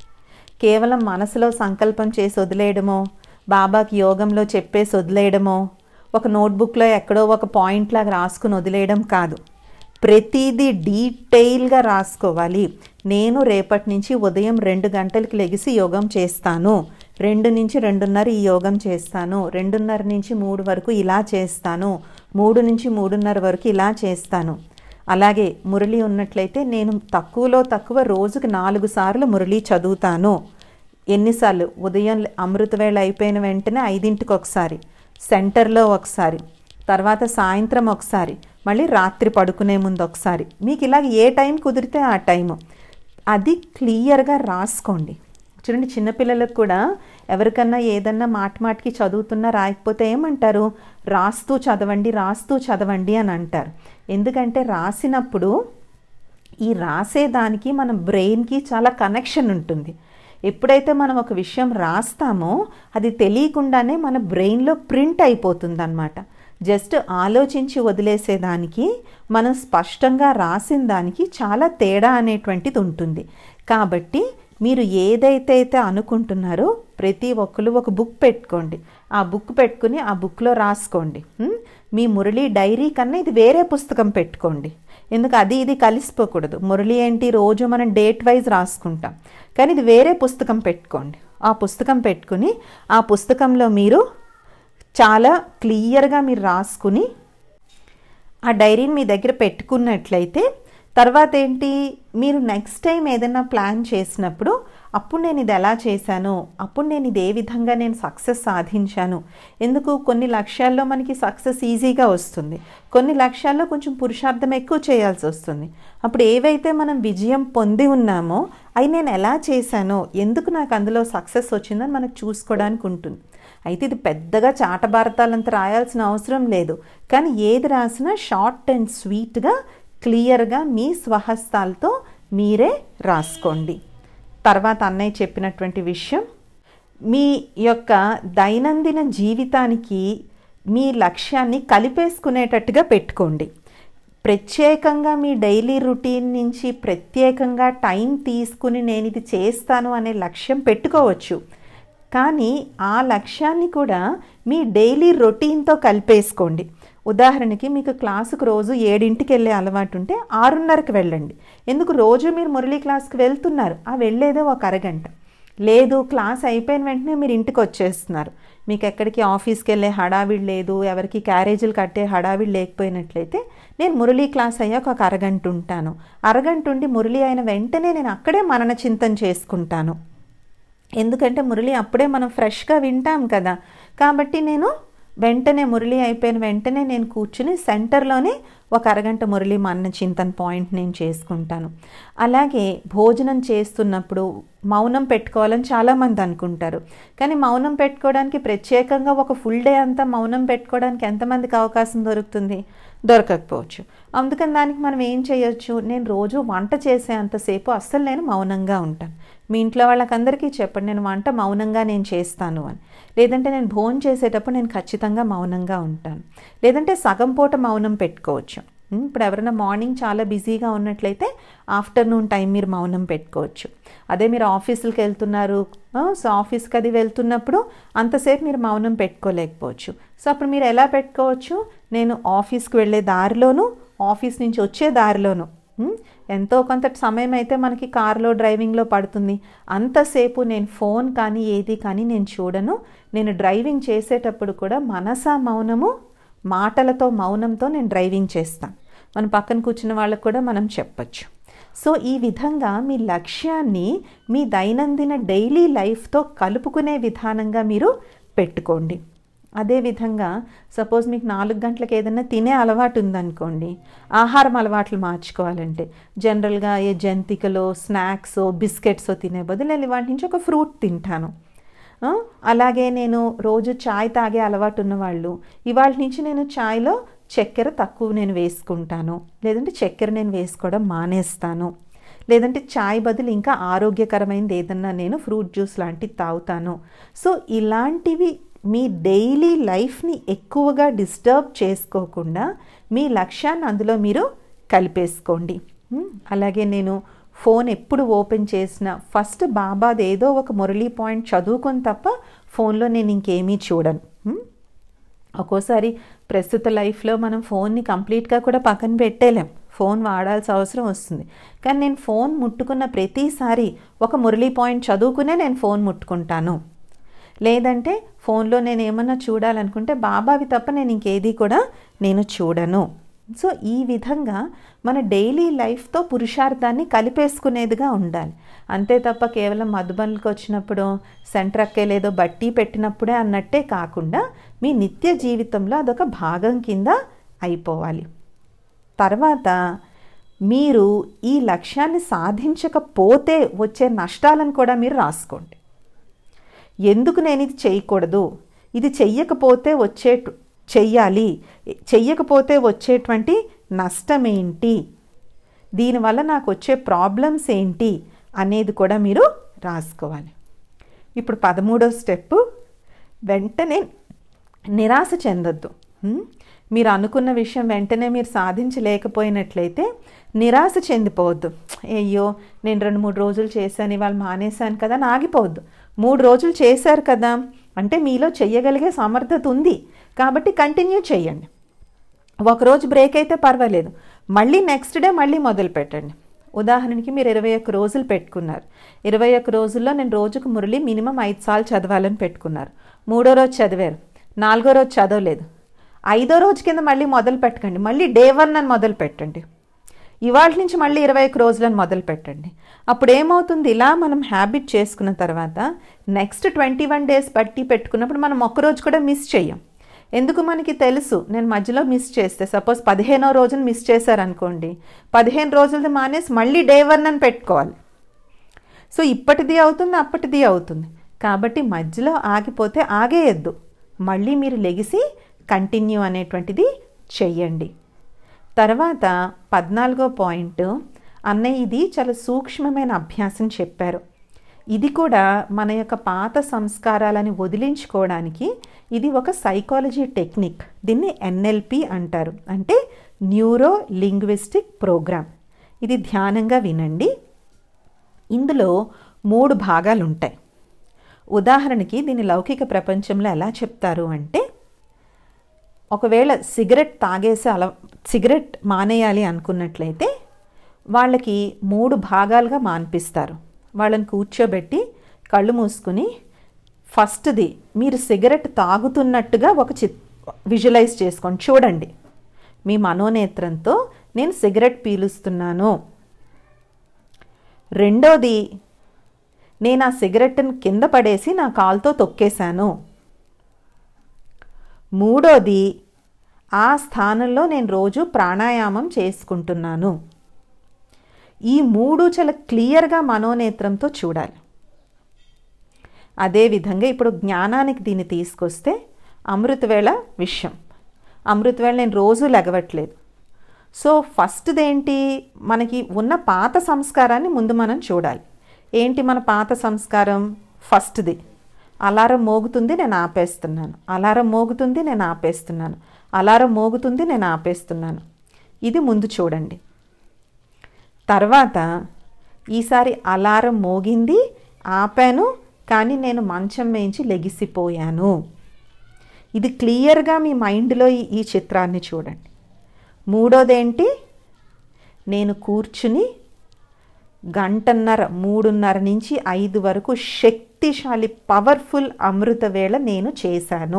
Speaker 1: కేవలం మనసులో సంకల్పం చేసి వదిలేయడమో బాబాకి యోగంలో చెప్పేసి వదిలేయడమో ఒక నోట్బుక్లో ఎక్కడో ఒక పాయింట్ లాగా రాసుకుని వదిలేయడం కాదు ప్రతిదీ డీటెయిల్గా రాసుకోవాలి నేను రేపటి నుంచి ఉదయం రెండు గంటలకు లెగిసి యోగం చేస్తాను రెండు నుంచి రెండున్నర ఈ యోగం చేస్తాను రెండున్నర నుంచి మూడు వరకు ఇలా చేస్తాను మూడు నుంచి మూడున్నర వరకు ఇలా చేస్తాను అలాగే మురళి ఉన్నట్లయితే నేను తక్కువలో తక్కువ రోజుకి నాలుగు సార్లు మురళి చదువుతాను ఎన్నిసార్లు ఉదయం అమృతవేళ అయిపోయిన వెంటనే ఐదింటికి ఒకసారి సెంటర్లో ఒకసారి తర్వాత సాయంత్రం ఒకసారి మళ్ళీ రాత్రి పడుకునే ముందు ఒకసారి మీకు ఇలాగ ఏ టైం కుదిరితే ఆ టైము అది క్లియర్గా రాసుకోండి చూడండి చిన్నపిల్లలకు కూడా ఎవరికన్నా ఏదన్నా మాట మాటికి చదువుతున్నా రాయకపోతే ఏమంటారు రాస్తూ చదవండి రాస్తూ చదవండి అని అంటారు ఎందుకంటే రాసినప్పుడు ఈ రాసేదానికి మన బ్రెయిన్కి చాలా కనెక్షన్ ఉంటుంది ఎప్పుడైతే మనం ఒక విషయం రాస్తామో అది తెలియకుండానే మన బ్రెయిన్లో ప్రింట్ అయిపోతుంది అనమాట జస్ట్ ఆలోచించి వదిలేసేదానికి మనం స్పష్టంగా రాసిన దానికి చాలా తేడా అనేటువంటిది ఉంటుంది కాబట్టి మీరు ఏదైతే అయితే అనుకుంటున్నారో ప్రతి ఒక్కరు ఒక బుక్ పెట్టుకోండి ఆ బుక్ పెట్టుకుని ఆ బుక్లో రాసుకోండి ఉం? మీ మురళి డైరీ కన్నా ఇది వేరే పుస్తకం పెట్టుకోండి ఎందుకు అది ఇది కలిసిపోకూడదు మురళి ఏంటి రోజు మనం డేట్ వైజ్ రాసుకుంటాం కానీ ఇది వేరే పుస్తకం పెట్టుకోండి ఆ పుస్తకం పెట్టుకుని ఆ పుస్తకంలో మీరు చాలా క్లియర్గా మీరు రాసుకుని ఆ డైరీని మీ దగ్గర పెట్టుకున్నట్లయితే తర్వాత ఏంటి మీరు నెక్స్ట్ టైం ఏదైనా ప్లాన్ చేసినప్పుడు అప్పుడు నేను ఇది ఎలా చేశాను అప్పుడు నేను ఇది ఏ విధంగా నేను సక్సెస్ సాధించాను ఎందుకు కొన్ని లక్ష్యాల్లో మనకి సక్సెస్ ఈజీగా వస్తుంది కొన్ని లక్ష్యాల్లో కొంచెం పురుషార్థం ఎక్కువ చేయాల్సి వస్తుంది అప్పుడు ఏవైతే మనం విజయం పొంది ఉన్నామో అవి నేను ఎలా చేశానో ఎందుకు నాకు అందులో సక్సెస్ వచ్చిందని మనకు చూసుకోవడానికి ఉంటుంది అయితే ఇది పెద్దగా చాటభారతాలంత రాయాల్సిన అవసరం లేదు కానీ ఏది రాసినా షార్ట్ అండ్ స్వీట్గా క్లియర్గా మీ స్వహస్తాలతో మీరే రాసుకోండి తర్వాత అన్నయ్య చెప్పినటువంటి విషయం మీ యొక్క దైనందిన జీవితానికి మీ లక్ష్యాన్ని కలిపేసుకునేటట్టుగా పెట్టుకోండి ప్రత్యేకంగా మీ డైలీ రొటీన్ నుంచి ప్రత్యేకంగా టైం తీసుకుని నేను ఇది చేస్తాను అనే లక్ష్యం పెట్టుకోవచ్చు కానీ ఆ లక్ష్యాన్ని కూడా మీ డైలీ రొటీన్తో కలిపేసుకోండి ఉదాహరణకి మీకు క్లాసుకు రోజు ఏడింటికి వెళ్ళే అలవాటు ఉంటే ఆరున్నరకు వెళ్ళండి ఎందుకు రోజు మీరు మురళీ క్లాస్కి వెళ్తున్నారు ఆ వెళ్ళేదే ఒక అరగంట లేదు క్లాస్ అయిపోయిన వెంటనే మీరు ఇంటికి వచ్చేస్తున్నారు మీకు ఎక్కడికి ఆఫీస్కి వెళ్ళే హడావిడి లేదు ఎవరికి క్యారేజీలు కట్టే హడావిడి లేకపోయినట్లయితే నేను మురళీ క్లాస్ అయ్యాక ఒక అరగంట ఉంటాను అరగంట ఉండి మురళీ అయిన వెంటనే నేను అక్కడే మనన చింతన చేసుకుంటాను ఎందుకంటే మురళి అప్పుడే మనం ఫ్రెష్గా వింటాం కదా కాబట్టి నేను వెంటనే మురళి అయిపోయిన వెంటనే నేను కూర్చుని సెంటర్లోనే ఒక అరగంట మురళి మన్న చింతన్ పాయింట్ నేను చేసుకుంటాను అలాగే భోజనం చేస్తున్నప్పుడు మౌనం పెట్టుకోవాలని చాలామంది అనుకుంటారు కానీ మౌనం పెట్టుకోవడానికి ప్రత్యేకంగా ఒక ఫుల్ డే అంతా మౌనం పెట్టుకోవడానికి ఎంతమందికి అవకాశం దొరుకుతుంది దొరకకపోవచ్చు అందుకని దానికి మనం ఏం చేయొచ్చు నేను రోజు వంట చేసే అంతసేపు అస్సలు నేను మౌనంగా ఉంటాను మీ ఇంట్లో వాళ్ళకందరికీ చెప్పండి నేను వంట మౌనంగా నేను చేస్తాను అని లేదంటే నేను భోజనం చేసేటప్పుడు నేను ఖచ్చితంగా మౌనంగా ఉంటాను లేదంటే సగం పూట మౌనం పెట్టుకోవచ్చు ఇప్పుడు ఎవరైనా మార్నింగ్ చాలా బిజీగా ఉన్నట్లయితే ఆఫ్టర్నూన్ టైం మీరు మౌనం పెట్టుకోవచ్చు అదే మీరు ఆఫీసులకు వెళ్తున్నారు సో ఆఫీస్కి అది వెళ్తున్నప్పుడు అంతసేపు మీరు మౌనం పెట్టుకోలేకపోవచ్చు సో అప్పుడు మీరు ఎలా పెట్టుకోవచ్చు నేను ఆఫీస్కి వెళ్ళే దారిలోను ఆఫీస్ నుంచి వచ్చే దారిలోను ఎంతో కొంత సమయం అయితే మనకి కార్లో డ్రైవింగ్లో పడుతుంది అంతసేపు నేను ఫోన్ కానీ ఏది కానీ నేను చూడను నేను డ్రైవింగ్ చేసేటప్పుడు కూడా మనసా మౌనము మాటలతో మౌనంతో నేను డ్రైవింగ్ చేస్తాను మన పక్కన కూర్చున్న వాళ్ళకు కూడా మనం చెప్పచ్చు సో ఈ విధంగా మీ లక్ష్యాన్ని మీ దైనందిన డైలీ లైఫ్తో కలుపుకునే విధానంగా మీరు పెట్టుకోండి అదేవిధంగా సపోజ్ మీకు నాలుగు గంటలకు ఏదైనా తినే అలవాటు ఉందనుకోండి ఆహారం అలవాట్లు మార్చుకోవాలంటే జనరల్గా ఏ జంతికలో స్నాక్స్ బిస్కెట్స్ తినే బదులు నేను వాటి నుంచి ఒక ఫ్రూట్ తింటాను అలాగే నేను రోజు చాయ్ తాగే అలవాటు ఉన్నవాళ్ళు ఇవాళ నుంచి నేను చాయ్లో చక్కెర తక్కువ నేను వేసుకుంటాను లేదంటే చక్కెర నేను వేసుకోవడం మానేస్తాను లేదంటే చాయ్ బదులు ఇంకా ఆరోగ్యకరమైనది ఏదన్నా నేను ఫ్రూట్ జ్యూస్ లాంటివి తాగుతాను సో ఇలాంటివి మీ డైలీ లైఫ్ని ఎక్కువగా డిస్టర్బ్ చేసుకోకుండా మీ లక్ష్యాన్ని అందులో మీరు కలిపేసుకోండి అలాగే నేను ఫోన్ ఎప్పుడు ఓపెన్ చేసినా ఫస్ట్ బాబాది ఏదో ఒక మురళీ పాయింట్ చదువుకొని తప్ప ఫోన్లో నేను ఇంకేమీ చూడను ఒక్కోసారి ప్రస్తుత లైఫ్లో మనం ఫోన్ని కంప్లీట్గా కూడా పక్కన పెట్టేలేం ఫోన్ వాడాల్సిన అవసరం వస్తుంది కానీ నేను ఫోన్ ముట్టుకున్న ప్రతిసారి ఒక మురళీ పాయింట్ చదువుకునే నేను ఫోన్ ముట్టుకుంటాను లేదంటే ఫోన్లో నేను ఏమన్నా చూడాలనుకుంటే బాబావి తప్ప నేను ఇంకేది కూడా నేను చూడను సో ఈ విధంగా మన డైలీ లైఫ్తో పురుషార్థాన్ని కలిపేసుకునేదిగా ఉండాలి అంతే తప్ప కేవలం మధుబనులకు వచ్చినప్పుడు సెంటర్ అక్కేలేదో బట్టి పెట్టినప్పుడే అన్నట్టే కాకుండా మీ నిత్య జీవితంలో అదొక భాగం కింద అయిపోవాలి తర్వాత మీరు ఈ లక్ష్యాన్ని సాధించకపోతే వచ్చే నష్టాలను కూడా మీరు రాసుకోండి ఎందుకు నేను ఇది చేయకూడదు ఇది చెయ్యకపోతే వచ్చే చెయ్యాలి చెయ్యకపోతే వచ్చేటువంటి నష్టం ఏంటి దీనివల్ల నాకు వచ్చే ప్రాబ్లమ్స్ ఏంటి అనేది కూడా మీరు రాసుకోవాలి ఇప్పుడు పదమూడో స్టెప్ వెంటనే నిరాశ చెందొద్దు మీరు అనుకున్న విషయం వెంటనే మీరు సాధించలేకపోయినట్లయితే నిరాశ చెందిపోవద్దు అయ్యో నేను రెండు మూడు రోజులు చేశాను ఇవాళ మానేశాను కదా అని ఆగిపోవద్దు మూడు రోజులు చేశారు కదా అంటే మీలో చెయ్యగలిగే సమర్థత ఉంది కాబట్టి కంటిన్యూ చేయండి ఒకరోజు బ్రేక్ అయితే పర్వాలేదు మళ్ళీ నెక్స్ట్ డే మళ్ళీ మొదలు పెట్టండి ఉదాహరణకి మీరు ఇరవై ఒక్క రోజులు పెట్టుకున్నారు ఇరవై ఒక్క రోజుల్లో నేను రోజుకు మురళి మినిమం ఐదు సార్లు చదవాలని పెట్టుకున్నారు మూడో రోజు చదివారు నాలుగో రోజు చదవలేదు ఐదో రోజు కింద మళ్ళీ మొదలు పెట్టకండి మళ్ళీ డే వన్ అని మొదలు పెట్టండి ఇవాళ నుంచి మళ్ళీ ఇరవై ఒక్క రోజులను మొదలు పెట్టండి అప్పుడు ఏమవుతుంది ఇలా మనం హ్యాబిట్ చేసుకున్న తర్వాత నెక్స్ట్ ట్వంటీ వన్ డేస్ బట్టి పెట్టుకున్నప్పుడు మనం ఒక్కరోజు కూడా మిస్ చెయ్యం ఎందుకు మనకి తెలుసు నేను మధ్యలో మిస్ చేస్తే సపోజ్ పదిహేనో రోజున మిస్ చేశారనుకోండి పదిహేను రోజులది మానేసి మళ్ళీ డే వన్ అని పెట్టుకోవాలి సో ఇప్పటిది అవుతుంది అప్పటిది అవుతుంది కాబట్టి మధ్యలో ఆగిపోతే ఆగేయద్దు మళ్ళీ మీరు లెగిసి కంటిన్యూ అనేటువంటిది చెయ్యండి తర్వాత పద్నాలుగో పాయింట్ అన్నయ్య ఇది చాలా సూక్ష్మమైన అభ్యాసం చెప్పారు ఇది కూడా మన యొక్క పాత సంస్కారాలని వదిలించుకోవడానికి ఇది ఒక సైకాలజీ టెక్నిక్ దీన్ని ఎన్ఎల్పి అంటారు అంటే న్యూరో లింగ్విస్టిక్ ప్రోగ్రామ్ ఇది ధ్యానంగా వినండి ఇందులో మూడు భాగాలు ఉంటాయి ఉదాహరణకి దీని లౌకిక ప్రపంచంలో ఎలా చెప్తారు అంటే ఒకవేళ సిగరెట్ తాగేసి అల సిగరెట్ మానేయాలి అనుకున్నట్లయితే వాళ్ళకి మూడు భాగాలుగా మాన్పిస్తారు వాళ్ళని కూర్చోబెట్టి కళ్ళు మూసుకుని ఫస్ట్ది మీరు సిగరెట్ తాగుతున్నట్టుగా ఒక చి విజువలైజ్ చేసుకోండి చూడండి మీ మనోనేత్రంతో నేను సిగరెట్ పీలుస్తున్నాను రెండోది నేను ఆ సిగరెట్ని కింద పడేసి నా కాలుతో తొక్కేశాను మూడోది ఆ స్థానంలో నేను రోజు ప్రాణాయామం చేసుకుంటున్నాను ఈ మూడు చాలా క్లియర్గా మనోనేత్రంతో చూడాలి అదేవిధంగా ఇప్పుడు జ్ఞానానికి దీన్ని తీసుకొస్తే అమృతవేళ విషయం అమృతవేళ నేను రోజు లెగవట్లేదు సో ఫస్ట్ది ఏంటి మనకి ఉన్న పాత సంస్కారాన్ని ముందు మనం చూడాలి ఏంటి మన పాత సంస్కారం ఫస్ట్ది అలారం మోగుతుంది నేను ఆపేస్తున్నాను అలారం మోగుతుంది నేను ఆపేస్తున్నాను అలారం మోగుతుంది నేను ఆపేస్తున్నాను ఇది ముందు చూడండి తర్వాత ఈసారి అలారం మోగింది ఆపాను కానీ నేను మంచం వేయించి లెగిసిపోయాను ఇది క్లియర్గా మీ మైండ్లో ఈ ఈ చిత్రాన్ని చూడండి మూడోదేంటి నేను కూర్చుని గంటన్నర మూడున్నర నుంచి ఐదు వరకు శక్తిశాలి పవర్ఫుల్ అమృత వేళ నేను చేశాను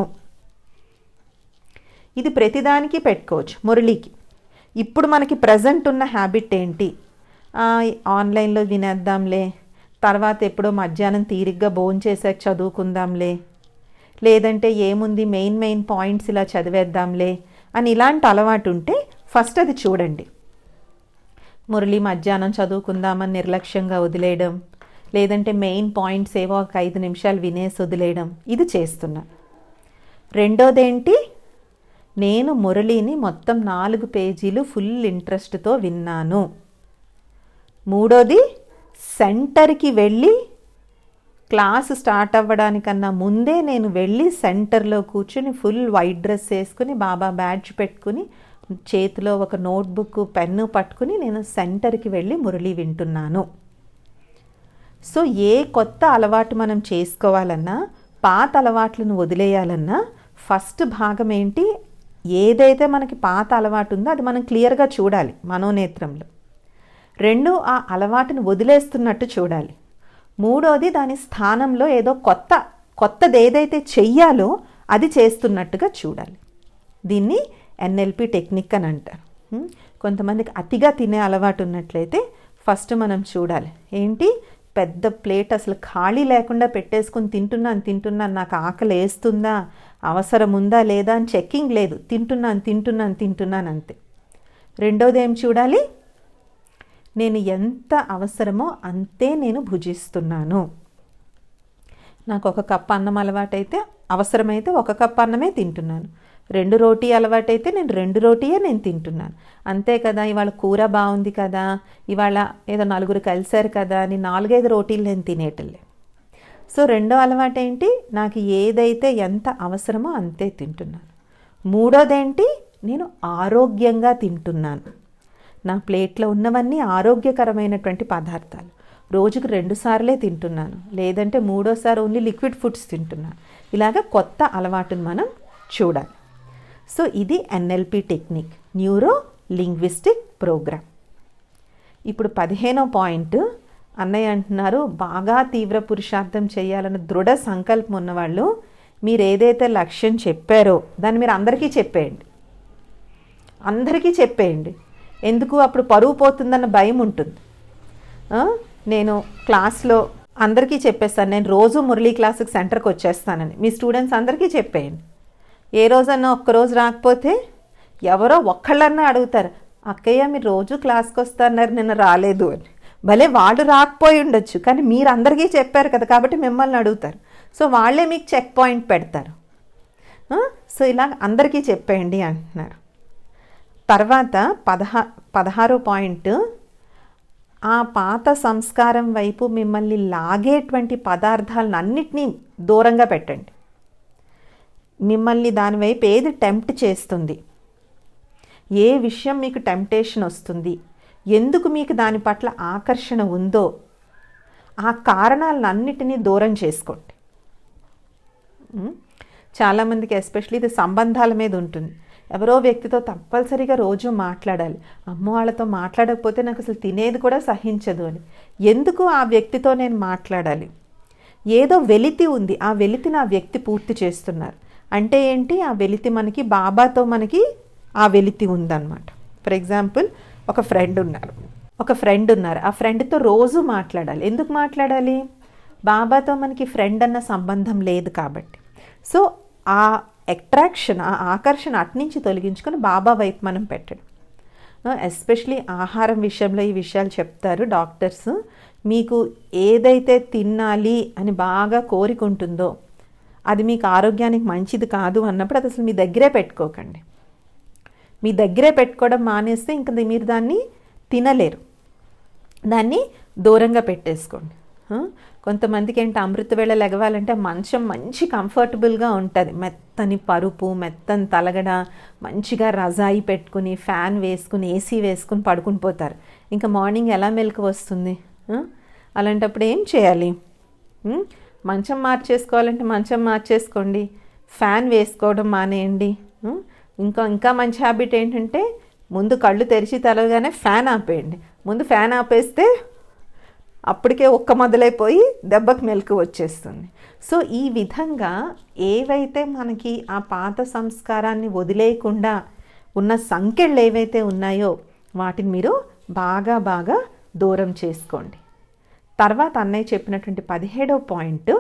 Speaker 1: ఇది ప్రతిదానికి పెట్టుకోవచ్చు మురళికి ఇప్పుడు మనకి ప్రజెంట్ ఉన్న హ్యాబిట్ ఏంటి ఆ, ఆన్లైన్లో వినేద్దాంలే తర్వాత ఎప్పుడో మధ్యాహ్నం తీరిగ్గా భోంచేసాక చదువుకుందాంలే లేదంటే ఏముంది మెయిన్ మెయిన్ పాయింట్స్ ఇలా చదివేద్దాంలే అని ఇలాంటి అలవాటు ఉంటే ఫస్ట్ అది చూడండి మురళి మధ్యాహ్నం చదువుకుందామని నిర్లక్ష్యంగా వదిలేయడం లేదంటే మెయిన్ పాయింట్స్ ఏవో ఒక ఐదు నిమిషాలు వినేసి వదిలేయడం ఇది చేస్తున్నా రెండోదేంటి నేను మురళిని మొత్తం నాలుగు పేజీలు ఫుల్ ఇంట్రెస్ట్తో విన్నాను మూడోది సెంటర్కి వెళ్ళి క్లాస్ స్టార్ట్ అవ్వడానికన్నా ముందే నేను వెళ్ళి సెంటర్లో కూర్చుని ఫుల్ వైట్ డ్రెస్ వేసుకుని బాబా బ్యాడ్జ్ పెట్టుకుని చేతిలో ఒక నోట్బుక్ పెన్ను పట్టుకుని నేను సెంటర్కి వెళ్ళి మురళి వింటున్నాను సో ఏ కొత్త అలవాటు మనం చేసుకోవాలన్నా పాత అలవాట్లను వదిలేయాలన్నా ఫస్ట్ భాగం ఏంటి ఏదైతే మనకి పాత అలవాటు ఉందో అది మనం క్లియర్గా చూడాలి మనోనేత్రంలో రెండు ఆ అలవాటును వదిలేస్తున్నట్టు చూడాలి మూడోది దాని స్థానంలో ఏదో కొత్త కొత్తది ఏదైతే చెయ్యాలో అది చేస్తున్నట్టుగా చూడాలి దీన్ని ఎన్ఎల్పి టెక్నిక్ అని అంటారు ఉం? కొంతమందికి అతిగా తినే అలవాటు ఉన్నట్లయితే ఫస్ట్ మనం చూడాలి ఏంటి పెద్ద ప్లేట్ అసలు ఖాళీ లేకుండా పెట్టేసుకుని తింటున్నాను తింటున్నాను నాకు ఆకలి వేస్తుందా అవసరం ఉందా లేదా అని చెక్కింగ్ లేదు తింటున్నాను తింటున్నాను తింటున్నాను అంతే రెండోది ఏం చూడాలి నేను ఎంత అవసరమో అంతే నేను భుజిస్తున్నాను నాకు ఒక కప్ అన్నం అలవాటైతే అవసరమైతే ఒక కప్ అన్నమే తింటున్నాను రెండు రోటీ అలవాటైతే నేను రెండు రోటీయే నేను తింటున్నాను అంతే కదా ఇవాళ కూర బాగుంది కదా ఇవాళ ఏదో నలుగురు కలిశారు కదా అని నాలుగైదు రోటీలు నేను తినేటలే సో రెండో అలవాటు ఏంటి నాకు ఏదైతే ఎంత అవసరమో అంతే తింటున్నాను మూడోదేంటి నేను ఆరోగ్యంగా తింటున్నాను నా ప్లేట్లో ఉన్నవన్నీ ఆరోగ్యకరమైనటువంటి పదార్థాలు రోజుకు రెండు సార్లే తింటున్నాను లేదంటే మూడోసారి ఓన్లీ లిక్విడ్ ఫుడ్స్ తింటున్నాను ఇలాగ కొత్త అలవాటును మనం చూడాలి సో ఇది NLP technique neuro linguistic program ఇప్పుడు పదిహేనో పాయింట్ అన్నయ్య అంటున్నారు బాగా తీవ్ర పురుషార్థం చేయాలని దృఢ సంకల్పం ఉన్నవాళ్ళు మీరు ఏదైతే లక్ష్యం చెప్పారో దాన్ని మీరు అందరికీ చెప్పేయండి అందరికీ చెప్పేయండి ఎందుకు అప్పుడు పరువు పోతుందన్న భయం ఉంటుంది ఆ, నేను క్లాస్లో అందరికీ చెప్పేస్తాను నేను రోజు మురళీ క్లాసుకి సెంటర్కి వచ్చేస్తానని మీ స్టూడెంట్స్ అందరికీ చెప్పేయండి ఏ రోజన్నా ఒక్కరోజు రాకపోతే ఎవరో ఒక్కళ్ళన్నా అడుగుతారు అక్కయ్య మీరు రోజు క్లాస్కి వస్తున్నారు నిన్న రాలేదు అని భలే వాళ్ళు రాకపోయి ఉండొచ్చు కానీ మీరు అందరికీ చెప్పారు కదా కాబట్టి మిమ్మల్ని అడుగుతారు సో వాళ్ళే మీకు చెక్ పాయింట్ పెడతారు ఆ, సో ఇలా అందరికీ చెప్పేయండి అంటున్నారు తర్వాత పదహా పదహారో పాయింట్ ఆ పాత సంస్కారం వైపు మిమ్మల్ని లాగేటువంటి పదార్థాలను అన్నిటినీ దూరంగా పెట్టండి మిమ్మల్ని దాని వైపు ఏది టెంప్ట్ చేస్తుంది ఏ విషయం మీకు టెంప్టేషన్ వస్తుంది ఎందుకు మీకు దాని పట్ల ఆకర్షణ ఉందో ఆ కారణాలన్నిటినీ దూరం చేసుకోండి ఉమ్, చాలామందికి ఎస్పెషల్లీ ఇది సంబంధాల మీద ఉంటుంది ఎవరో వ్యక్తితో తప్పనిసరిగా రోజు మాట్లాడాలి అమ్మ వాళ్ళతో మాట్లాడకపోతే నాకు అసలు తినేది కూడా సహించదు అని ఎందుకు ఆ వ్యక్తితో నేను మాట్లాడాలి ఏదో వెలితి ఉంది ఆ వెలితిని ఆ వ్యక్తి పూర్తి చేస్తున్నారు అంటే ఏంటి ఆ వెలితి మనకి బాబాతో మనకి ఆ వెలితి ఉందన్నమాట ఫర్ ఎగ్జాంపుల్ ఒక ఫ్రెండ్ ఉన్నారు ఒక ఫ్రెండ్ ఉన్నారు ఆ ఫ్రెండ్తో రోజు మాట్లాడాలి ఎందుకు మాట్లాడాలి బాబాతో మనకి ఫ్రెండ్ అన్న సంబంధం లేదు కాబట్టి సో ఆ అట్రాక్షన్ ఆ ఆకర్షణ అట్నుంచి తొలగించుకొని బాబా వైపు మనం పెట్టడం ఎస్పెషలీ ఆహారం విషయంలో ఈ విషయాలు చెప్తారు డాక్టర్స్ మీకు ఏదైతే తినాలి అని బాగా కోరిక ఉంటుందో అది మీకు ఆరోగ్యానికి మంచిది కాదు అన్నప్పుడు అది అసలు మీ దగ్గరే పెట్టుకోకండి మీ దగ్గరే పెట్టుకోవడం మానేస్తే ఇంకా మీరు దాన్ని తినలేరు దాన్ని దూరంగా పెట్టేసుకోండి ఆ? కొంతమందికి ఏంటి అమృత వేళ లెగవాలంటే మంచం మంచి కంఫర్టబుల్గా ఉంటుంది మెత్తని పరుపు మెత్తని తలగడ మంచిగా రజాయి పెట్టుకుని ఫ్యాన్ వేసుకుని ఏసీ వేసుకుని పడుకుని పోతారు ఇంకా మార్నింగ్ ఎలా మెలకు వస్తుంది ఆ? అలాంటప్పుడు ఏం చేయాలి ఉం? మంచం మార్చేసుకోవాలంటే మంచం మార్చేసుకోండి ఫ్యాన్ వేసుకోవడం మానేయండి ఉం? ఇంకా ఇంకా మంచి హ్యాబిట్ ఏంటంటే ముందు కళ్ళు తెరిచి తెలవగానే ఫ్యాన్ ఆపేయండి ముందు ఫ్యాన్ ఆపేస్తే అప్పటికే ఒక్క మొదలైపోయి దెబ్బకి మెలకు వచ్చేస్తుంది సో ఈ విధంగా ఏవైతే మనకి ఆ పాత సంస్కారాన్ని వదిలేయకుండా ఉన్న సంఖ్యలు ఏవైతే ఉన్నాయో వాటిని మీరు బాగా బాగా దూరం చేసుకోండి తర్వాత అన్నయ్య చెప్పినటువంటి పదిహేడవ పాయింట్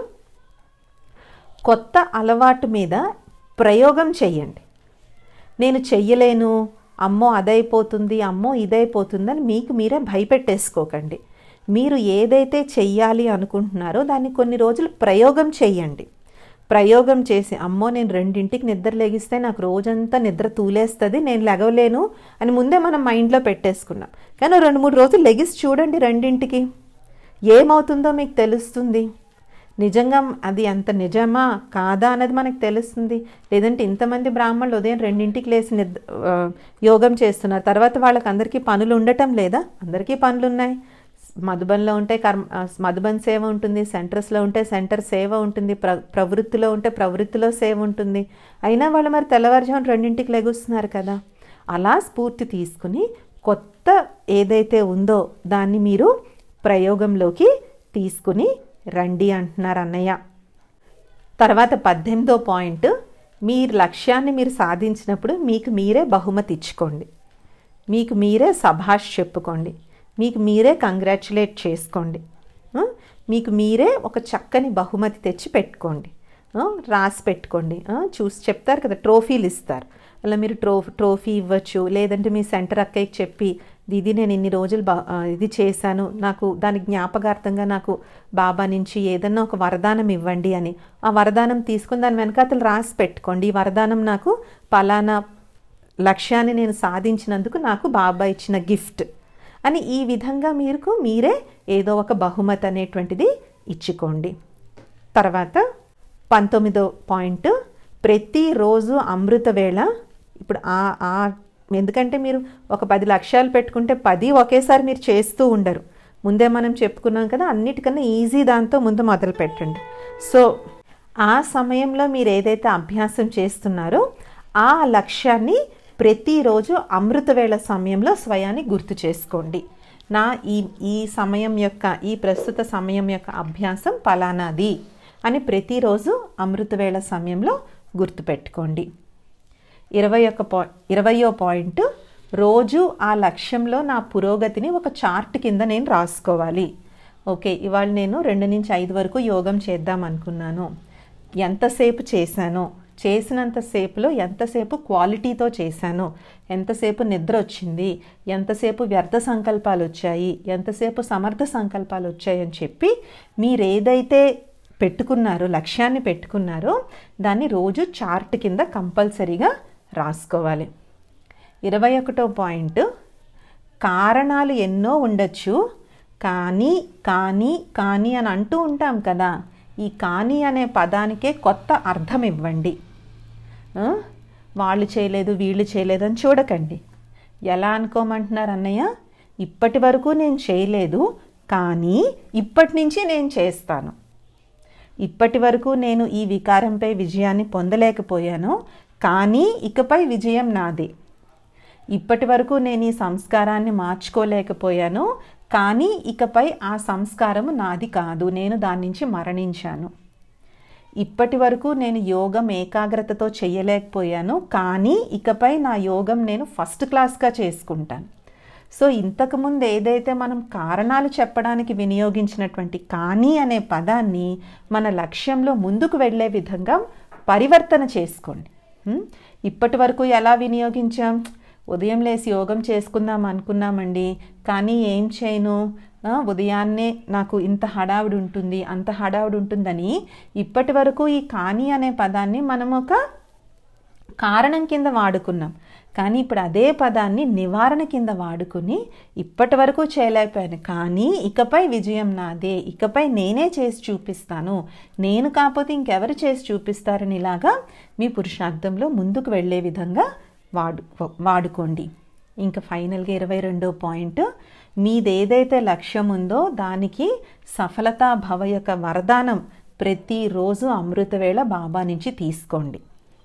Speaker 1: కొత్త అలవాటు మీద ప్రయోగం చెయ్యండి నేను చెయ్యలేను అమ్మో అదైపోతుంది అమ్మో ఇదైపోతుంది అని మీకు మీరే భయపెట్టేసుకోకండి మీరు ఏదైతే చెయ్యాలి అనుకుంటున్నారో దాన్ని కొన్ని రోజులు ప్రయోగం చెయ్యండి ప్రయోగం చేసి అమ్మో నేను రెండింటికి నిద్ర లెగిస్తే నాకు రోజంతా నిద్ర తూలేస్తుంది నేను లెగవలేను అని ముందే మనం మైండ్లో పెట్టేసుకున్నాం కానీ రెండు మూడు రోజులు లెగిసి చూడండి రెండింటికి ఏమవుతుందో మీకు తెలుస్తుంది నిజంగా అది అంత నిజమా కాదా అన్నది మనకు తెలుస్తుంది లేదంటే ఇంతమంది బ్రాహ్మణులు ఉదయం రెండింటికి లేచి నిద్ర ఆ, యోగం చేస్తున్నారు తర్వాత వాళ్ళకి అందరికీ పనులు ఉండటం లేదా అందరికీ పనులు ఉన్నాయి మధుబన్లో ఉంటే కర్మ ఆ, మధుబన్ సేవ ఉంటుంది సెంటర్స్లో ఉంటే సెంటర్ సేవ ఉంటుంది ప్ర ప్రవృత్తిలో ఉంటే ప్రవృత్తిలో సేవ ఉంటుంది అయినా వాళ్ళు మరి తెల్లవారుజామున రెండింటికి లెగుస్తున్నారు కదా అలా స్ఫూర్తి తీసుకుని కొత్త ఏదైతే ఉందో దాన్ని మీరు ప్రయోగంలోకి తీసుకుని రండి అంటున్నారు అన్నయ్య తర్వాత పద్దెనిమిదో పాయింట్ మీ లక్ష్యాన్ని మీరు సాధించినప్పుడు మీకు మీరే బహుమతి ఇచ్చుకోండి మీకు మీరే సభాష్ చెప్పుకోండి మీకు మీరే కంగ్రాచులేట్ చేసుకోండి ఆ? మీకు మీరే ఒక చక్కని బహుమతి తెచ్చి పెట్టుకోండి ఆ? రాసి పెట్టుకోండి ఆ? చూసి చెప్తారు కదా ట్రోఫీలు ఇస్తారు అలా మీరు ట్రో ట్రోఫీ ఇవ్వచ్చు లేదంటే మీ సెంటర్ అక్కయ్యకి చెప్పి దీది నేను ఇన్ని రోజులు బా ఆ, ఇది చేశాను నాకు దాని జ్ఞాపకార్థంగా నాకు బాబా నుంచి ఏదన్నా ఒక వరదానం ఇవ్వండి అని ఆ వరదానం తీసుకుని దాని వెనకాతలు రాసి పెట్టుకోండి ఈ వరదానం నాకు పలానా లక్ష్యాన్ని నేను సాధించినందుకు నాకు బాబా ఇచ్చిన గిఫ్ట్ అని ఈ విధంగా మీకు మీరే ఏదో ఒక బహుమతి అనేటువంటిది ఇచ్చుకోండి తర్వాత పంతొమ్మిదో పాయింట్ ప్రతిరోజు అమృత వేళ ఇప్పుడు ఆ ఆ ఎందుకంటే మీరు ఒక పది లక్ష్యాలు పెట్టుకుంటే పది ఒకేసారి మీరు చేస్తూ ఉండరు ముందే మనం చెప్పుకున్నాం కదా అన్నిటికన్నా ఈజీ దాంతో ముందు మొదలు పెట్టండి సో ఆ సమయంలో మీరు ఏదైతే అభ్యాసం చేస్తున్నారో ఆ లక్ష్యాన్ని ప్రతిరోజు అమృతవేళ సమయంలో స్వయాన్ని గుర్తు చేసుకోండి నా ఈ ఈ సమయం యొక్క ఈ ప్రస్తుత సమయం యొక్క అభ్యాసం పలానాది అని ప్రతిరోజు అమృతవేళ సమయంలో గుర్తుపెట్టుకోండి ఇరవై ఒక్క పా ఇరవయో పాయింట్ రోజు ఆ లక్ష్యంలో నా పురోగతిని ఒక చార్ట్ కింద నేను రాసుకోవాలి ఓకే ఇవాళ నేను రెండు నుంచి ఐదు వరకు యోగం చేద్దాం అనుకున్నాను ఎంతసేపు చేశాను చేసినంతసేపులో ఎంతసేపు క్వాలిటీతో చేశాను ఎంతసేపు నిద్ర వచ్చింది ఎంతసేపు వ్యర్థ సంకల్పాలు వచ్చాయి ఎంతసేపు సమర్థ సంకల్పాలు వచ్చాయని చెప్పి మీరు ఏదైతే పెట్టుకున్నారో లక్ష్యాన్ని పెట్టుకున్నారో దాన్ని రోజు చార్ట్ కింద కంపల్సరీగా రాసుకోవాలి ఇరవై ఒకటో పాయింట్ కారణాలు ఎన్నో ఉండొచ్చు కానీ కానీ కానీ అని అంటూ ఉంటాం కదా ఈ కానీ అనే పదానికే కొత్త అర్థం ఇవ్వండి ఆ? వాళ్ళు చేయలేదు వీళ్ళు చేయలేదు అని చూడకండి ఎలా అనుకోమంటున్నారు అన్నయ్య ఇప్పటి వరకు నేను చేయలేదు కానీ ఇప్పటి నుంచి నేను చేస్తాను ఇప్పటి వరకు నేను ఈ వికారంపై విజయాన్ని పొందలేకపోయాను కానీ ఇకపై విజయం నాదే ఇప్పటి వరకు నేను ఈ సంస్కారాన్ని మార్చుకోలేకపోయాను కానీ ఇకపై ఆ సంస్కారము నాది కాదు నేను దాని నుంచి మరణించాను ఇప్పటి వరకు నేను యోగం ఏకాగ్రతతో చేయలేకపోయాను కానీ ఇకపై నా యోగం నేను ఫస్ట్ క్లాస్గా చేసుకుంటాను సో ఇంతకుముందు ఏదైతే మనం కారణాలు చెప్పడానికి వినియోగించినటువంటి కానీ అనే పదాన్ని మన లక్ష్యంలో ముందుకు వెళ్ళే విధంగా పరివర్తన చేసుకోండి హ్మ్? ఇప్పటి వరకు ఎలా వినియోగించాం ఉదయం లేసి యోగం చేసుకుందాం అనుకున్నామండి కానీ ఏం చేయను ఆ, ఉదయాన్నే నాకు ఇంత హడావుడి ఉంటుంది అంత హడావుడి ఉంటుందని ఇప్పటి వరకు ఈ కానీ అనే పదాన్ని మనం ఒక కారణం కింద వాడుకున్నాం కానీ ఇప్పుడు అదే పదాన్ని నివారణ కింద వాడుకుని ఇప్పటి వరకు చేయలేకపోయాను కానీ ఇకపై విజయం నాదే ఇకపై నేనే చేసి చూపిస్తాను నేను కాకపోతే ఇంకెవరు చేసి చూపిస్తారని ఇలాగా మీ పురుషార్థంలో ముందుకు వెళ్ళే విధంగా వాడు వాడుకోండి ఇంకా ఫైనల్గా ఇరవై రెండో పాయింట్ మీదేదైతే లక్ష్యం ఉందో దానికి సఫలతా భవ యొక్క వరదానం ప్రతిరోజు అమృతవేళ బాబా నుంచి తీసుకోండి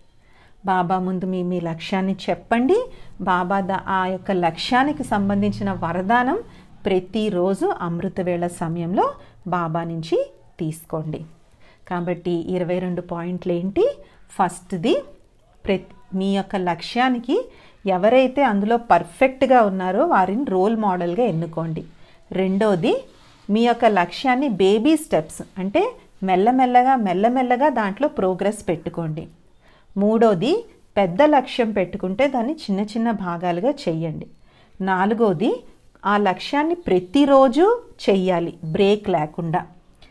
Speaker 1: బాబా ముందు మీ మీ లక్ష్యాన్ని చెప్పండి బాబా ద ఆ యొక్క లక్ష్యానికి సంబంధించిన వరదానం ప్రతిరోజు అమృతవేళ సమయంలో బాబా నుంచి తీసుకోండి కాబట్టి ఇరవై రెండు పాయింట్లు ఏంటి ఫస్ట్ది ప్రతి మీ యొక్క లక్ష్యానికి ఎవరైతే అందులో పర్ఫెక్ట్గా ఉన్నారో వారిని రోల్ మోడల్గా ఎన్నుకోండి రెండోది మీ యొక్క లక్ష్యాన్ని బేబీ స్టెప్స్ అంటే మెల్లమెల్లగా మెల్లమెల్లగా దాంట్లో ప్రోగ్రెస్ పెట్టుకోండి మూడోది పెద్ద లక్ష్యం పెట్టుకుంటే దాన్ని చిన్న చిన్న భాగాలుగా చెయ్యండి నాలుగోది ఆ లక్ష్యాన్ని ప్రతిరోజు చెయ్యాలి బ్రేక్ లేకుండా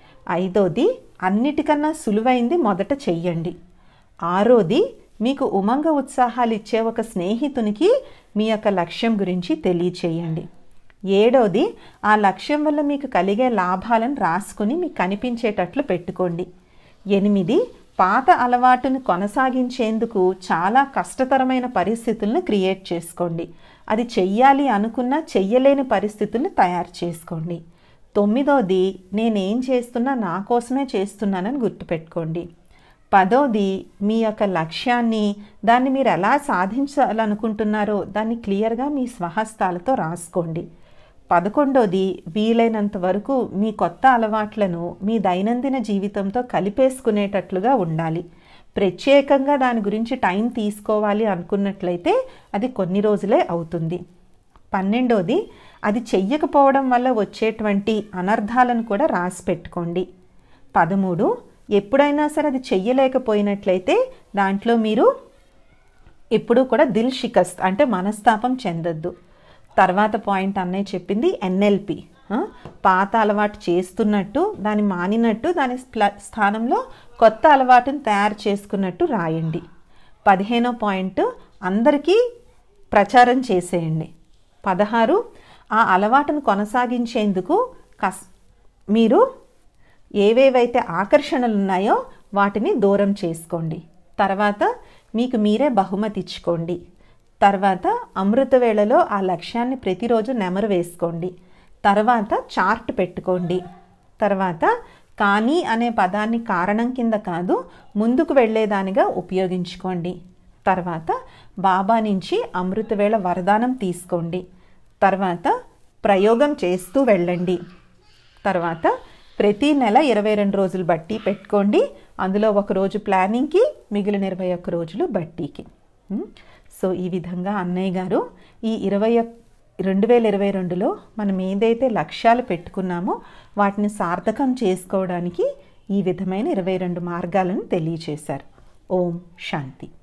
Speaker 1: ఐదోది అన్నిటికన్నా సులువైంది మొదట చెయ్యండి ఆరోది మీకు ఉమంగ ఉత్సాహాలు ఇచ్చే ఒక స్నేహితునికి మీ యొక్క లక్ష్యం గురించి తెలియచేయండి ఏడోది ఆ లక్ష్యం వల్ల మీకు కలిగే లాభాలను రాసుకుని మీకు కనిపించేటట్లు పెట్టుకోండి ఎనిమిది పాత అలవాటును కొనసాగించేందుకు చాలా కష్టతరమైన పరిస్థితులను క్రియేట్ చేసుకోండి అది చెయ్యాలి అనుకున్నా చెయ్యలేని పరిస్థితులను తయారు చేసుకోండి తొమ్మిదోది నేనేం చేస్తున్నా నా కోసమే చేస్తున్నానని గుర్తుపెట్టుకోండి పదోది మీ యొక్క లక్ష్యాన్ని దాన్ని మీరు ఎలా సాధించాలనుకుంటున్నారో దాన్ని క్లియర్గా మీ స్వహస్తాలతో రాసుకోండి పదకొండోది వీలైనంత వరకు మీ కొత్త అలవాట్లను మీ దైనందిన జీవితంతో కలిపేసుకునేటట్లుగా ఉండాలి ప్రత్యేకంగా దాని గురించి టైం తీసుకోవాలి అనుకున్నట్లయితే అది కొన్ని రోజులే అవుతుంది పన్నెండోది అది చెయ్యకపోవడం వల్ల వచ్చేటువంటి అనర్థాలను కూడా రాసి పెట్టుకోండి పదమూడు ఎప్పుడైనా సరే అది చెయ్యలేకపోయినట్లయితే దాంట్లో మీరు ఎప్పుడూ కూడా దిల్ షికస్త్ అంటే మనస్తాపం చెందొద్దు తర్వాత పాయింట్ అన్నయ్య చెప్పింది ఎన్ఎల్పి పాత అలవాటు చేస్తున్నట్టు దాన్ని మానినట్టు దాని స్ప్ల- స్థానంలో కొత్త అలవాటును తయారు చేసుకున్నట్టు రాయండి పదిహేనో పాయింట్ అందరికీ ప్రచారం చేసేయండి పదహారు ఆ అలవాటును కొనసాగించేందుకు కస్ మీరు ఏవేవైతే ఆకర్షణలు ఉన్నాయో వాటిని దూరం చేసుకోండి తర్వాత మీకు మీరే బహుమతి ఇచ్చుకోండి తర్వాత అమృత వేళలో ఆ లక్ష్యాన్ని ప్రతిరోజు నెమరు వేసుకోండి తర్వాత చార్ట్ పెట్టుకోండి తర్వాత కానీ అనే పదాన్ని కారణం కింద కాదు ముందుకు వెళ్ళేదానిగా ఉపయోగించుకోండి తర్వాత బాబా నుంచి అమృతవేళ వరదానం తీసుకోండి తర్వాత ప్రయోగం చేస్తూ వెళ్ళండి తర్వాత ప్రతి నెల ఇరవై రెండు రోజులు బట్టి పెట్టుకోండి అందులో ఒక రోజు ప్లానింగ్కి మిగిలిన ఇరవై ఒక్క రోజులు బట్టీకి ఉమ్, సో ఈ విధంగా అన్నయ్య గారు ఈ ఇరవై రెండు వేల ఇరవై రెండులో మనం ఏదైతే లక్ష్యాలు పెట్టుకున్నామో వాటిని సార్థకం చేసుకోవడానికి ఈ విధమైన ఇరవై రెండు మార్గాలను తెలియచేశారు ఓం శాంతి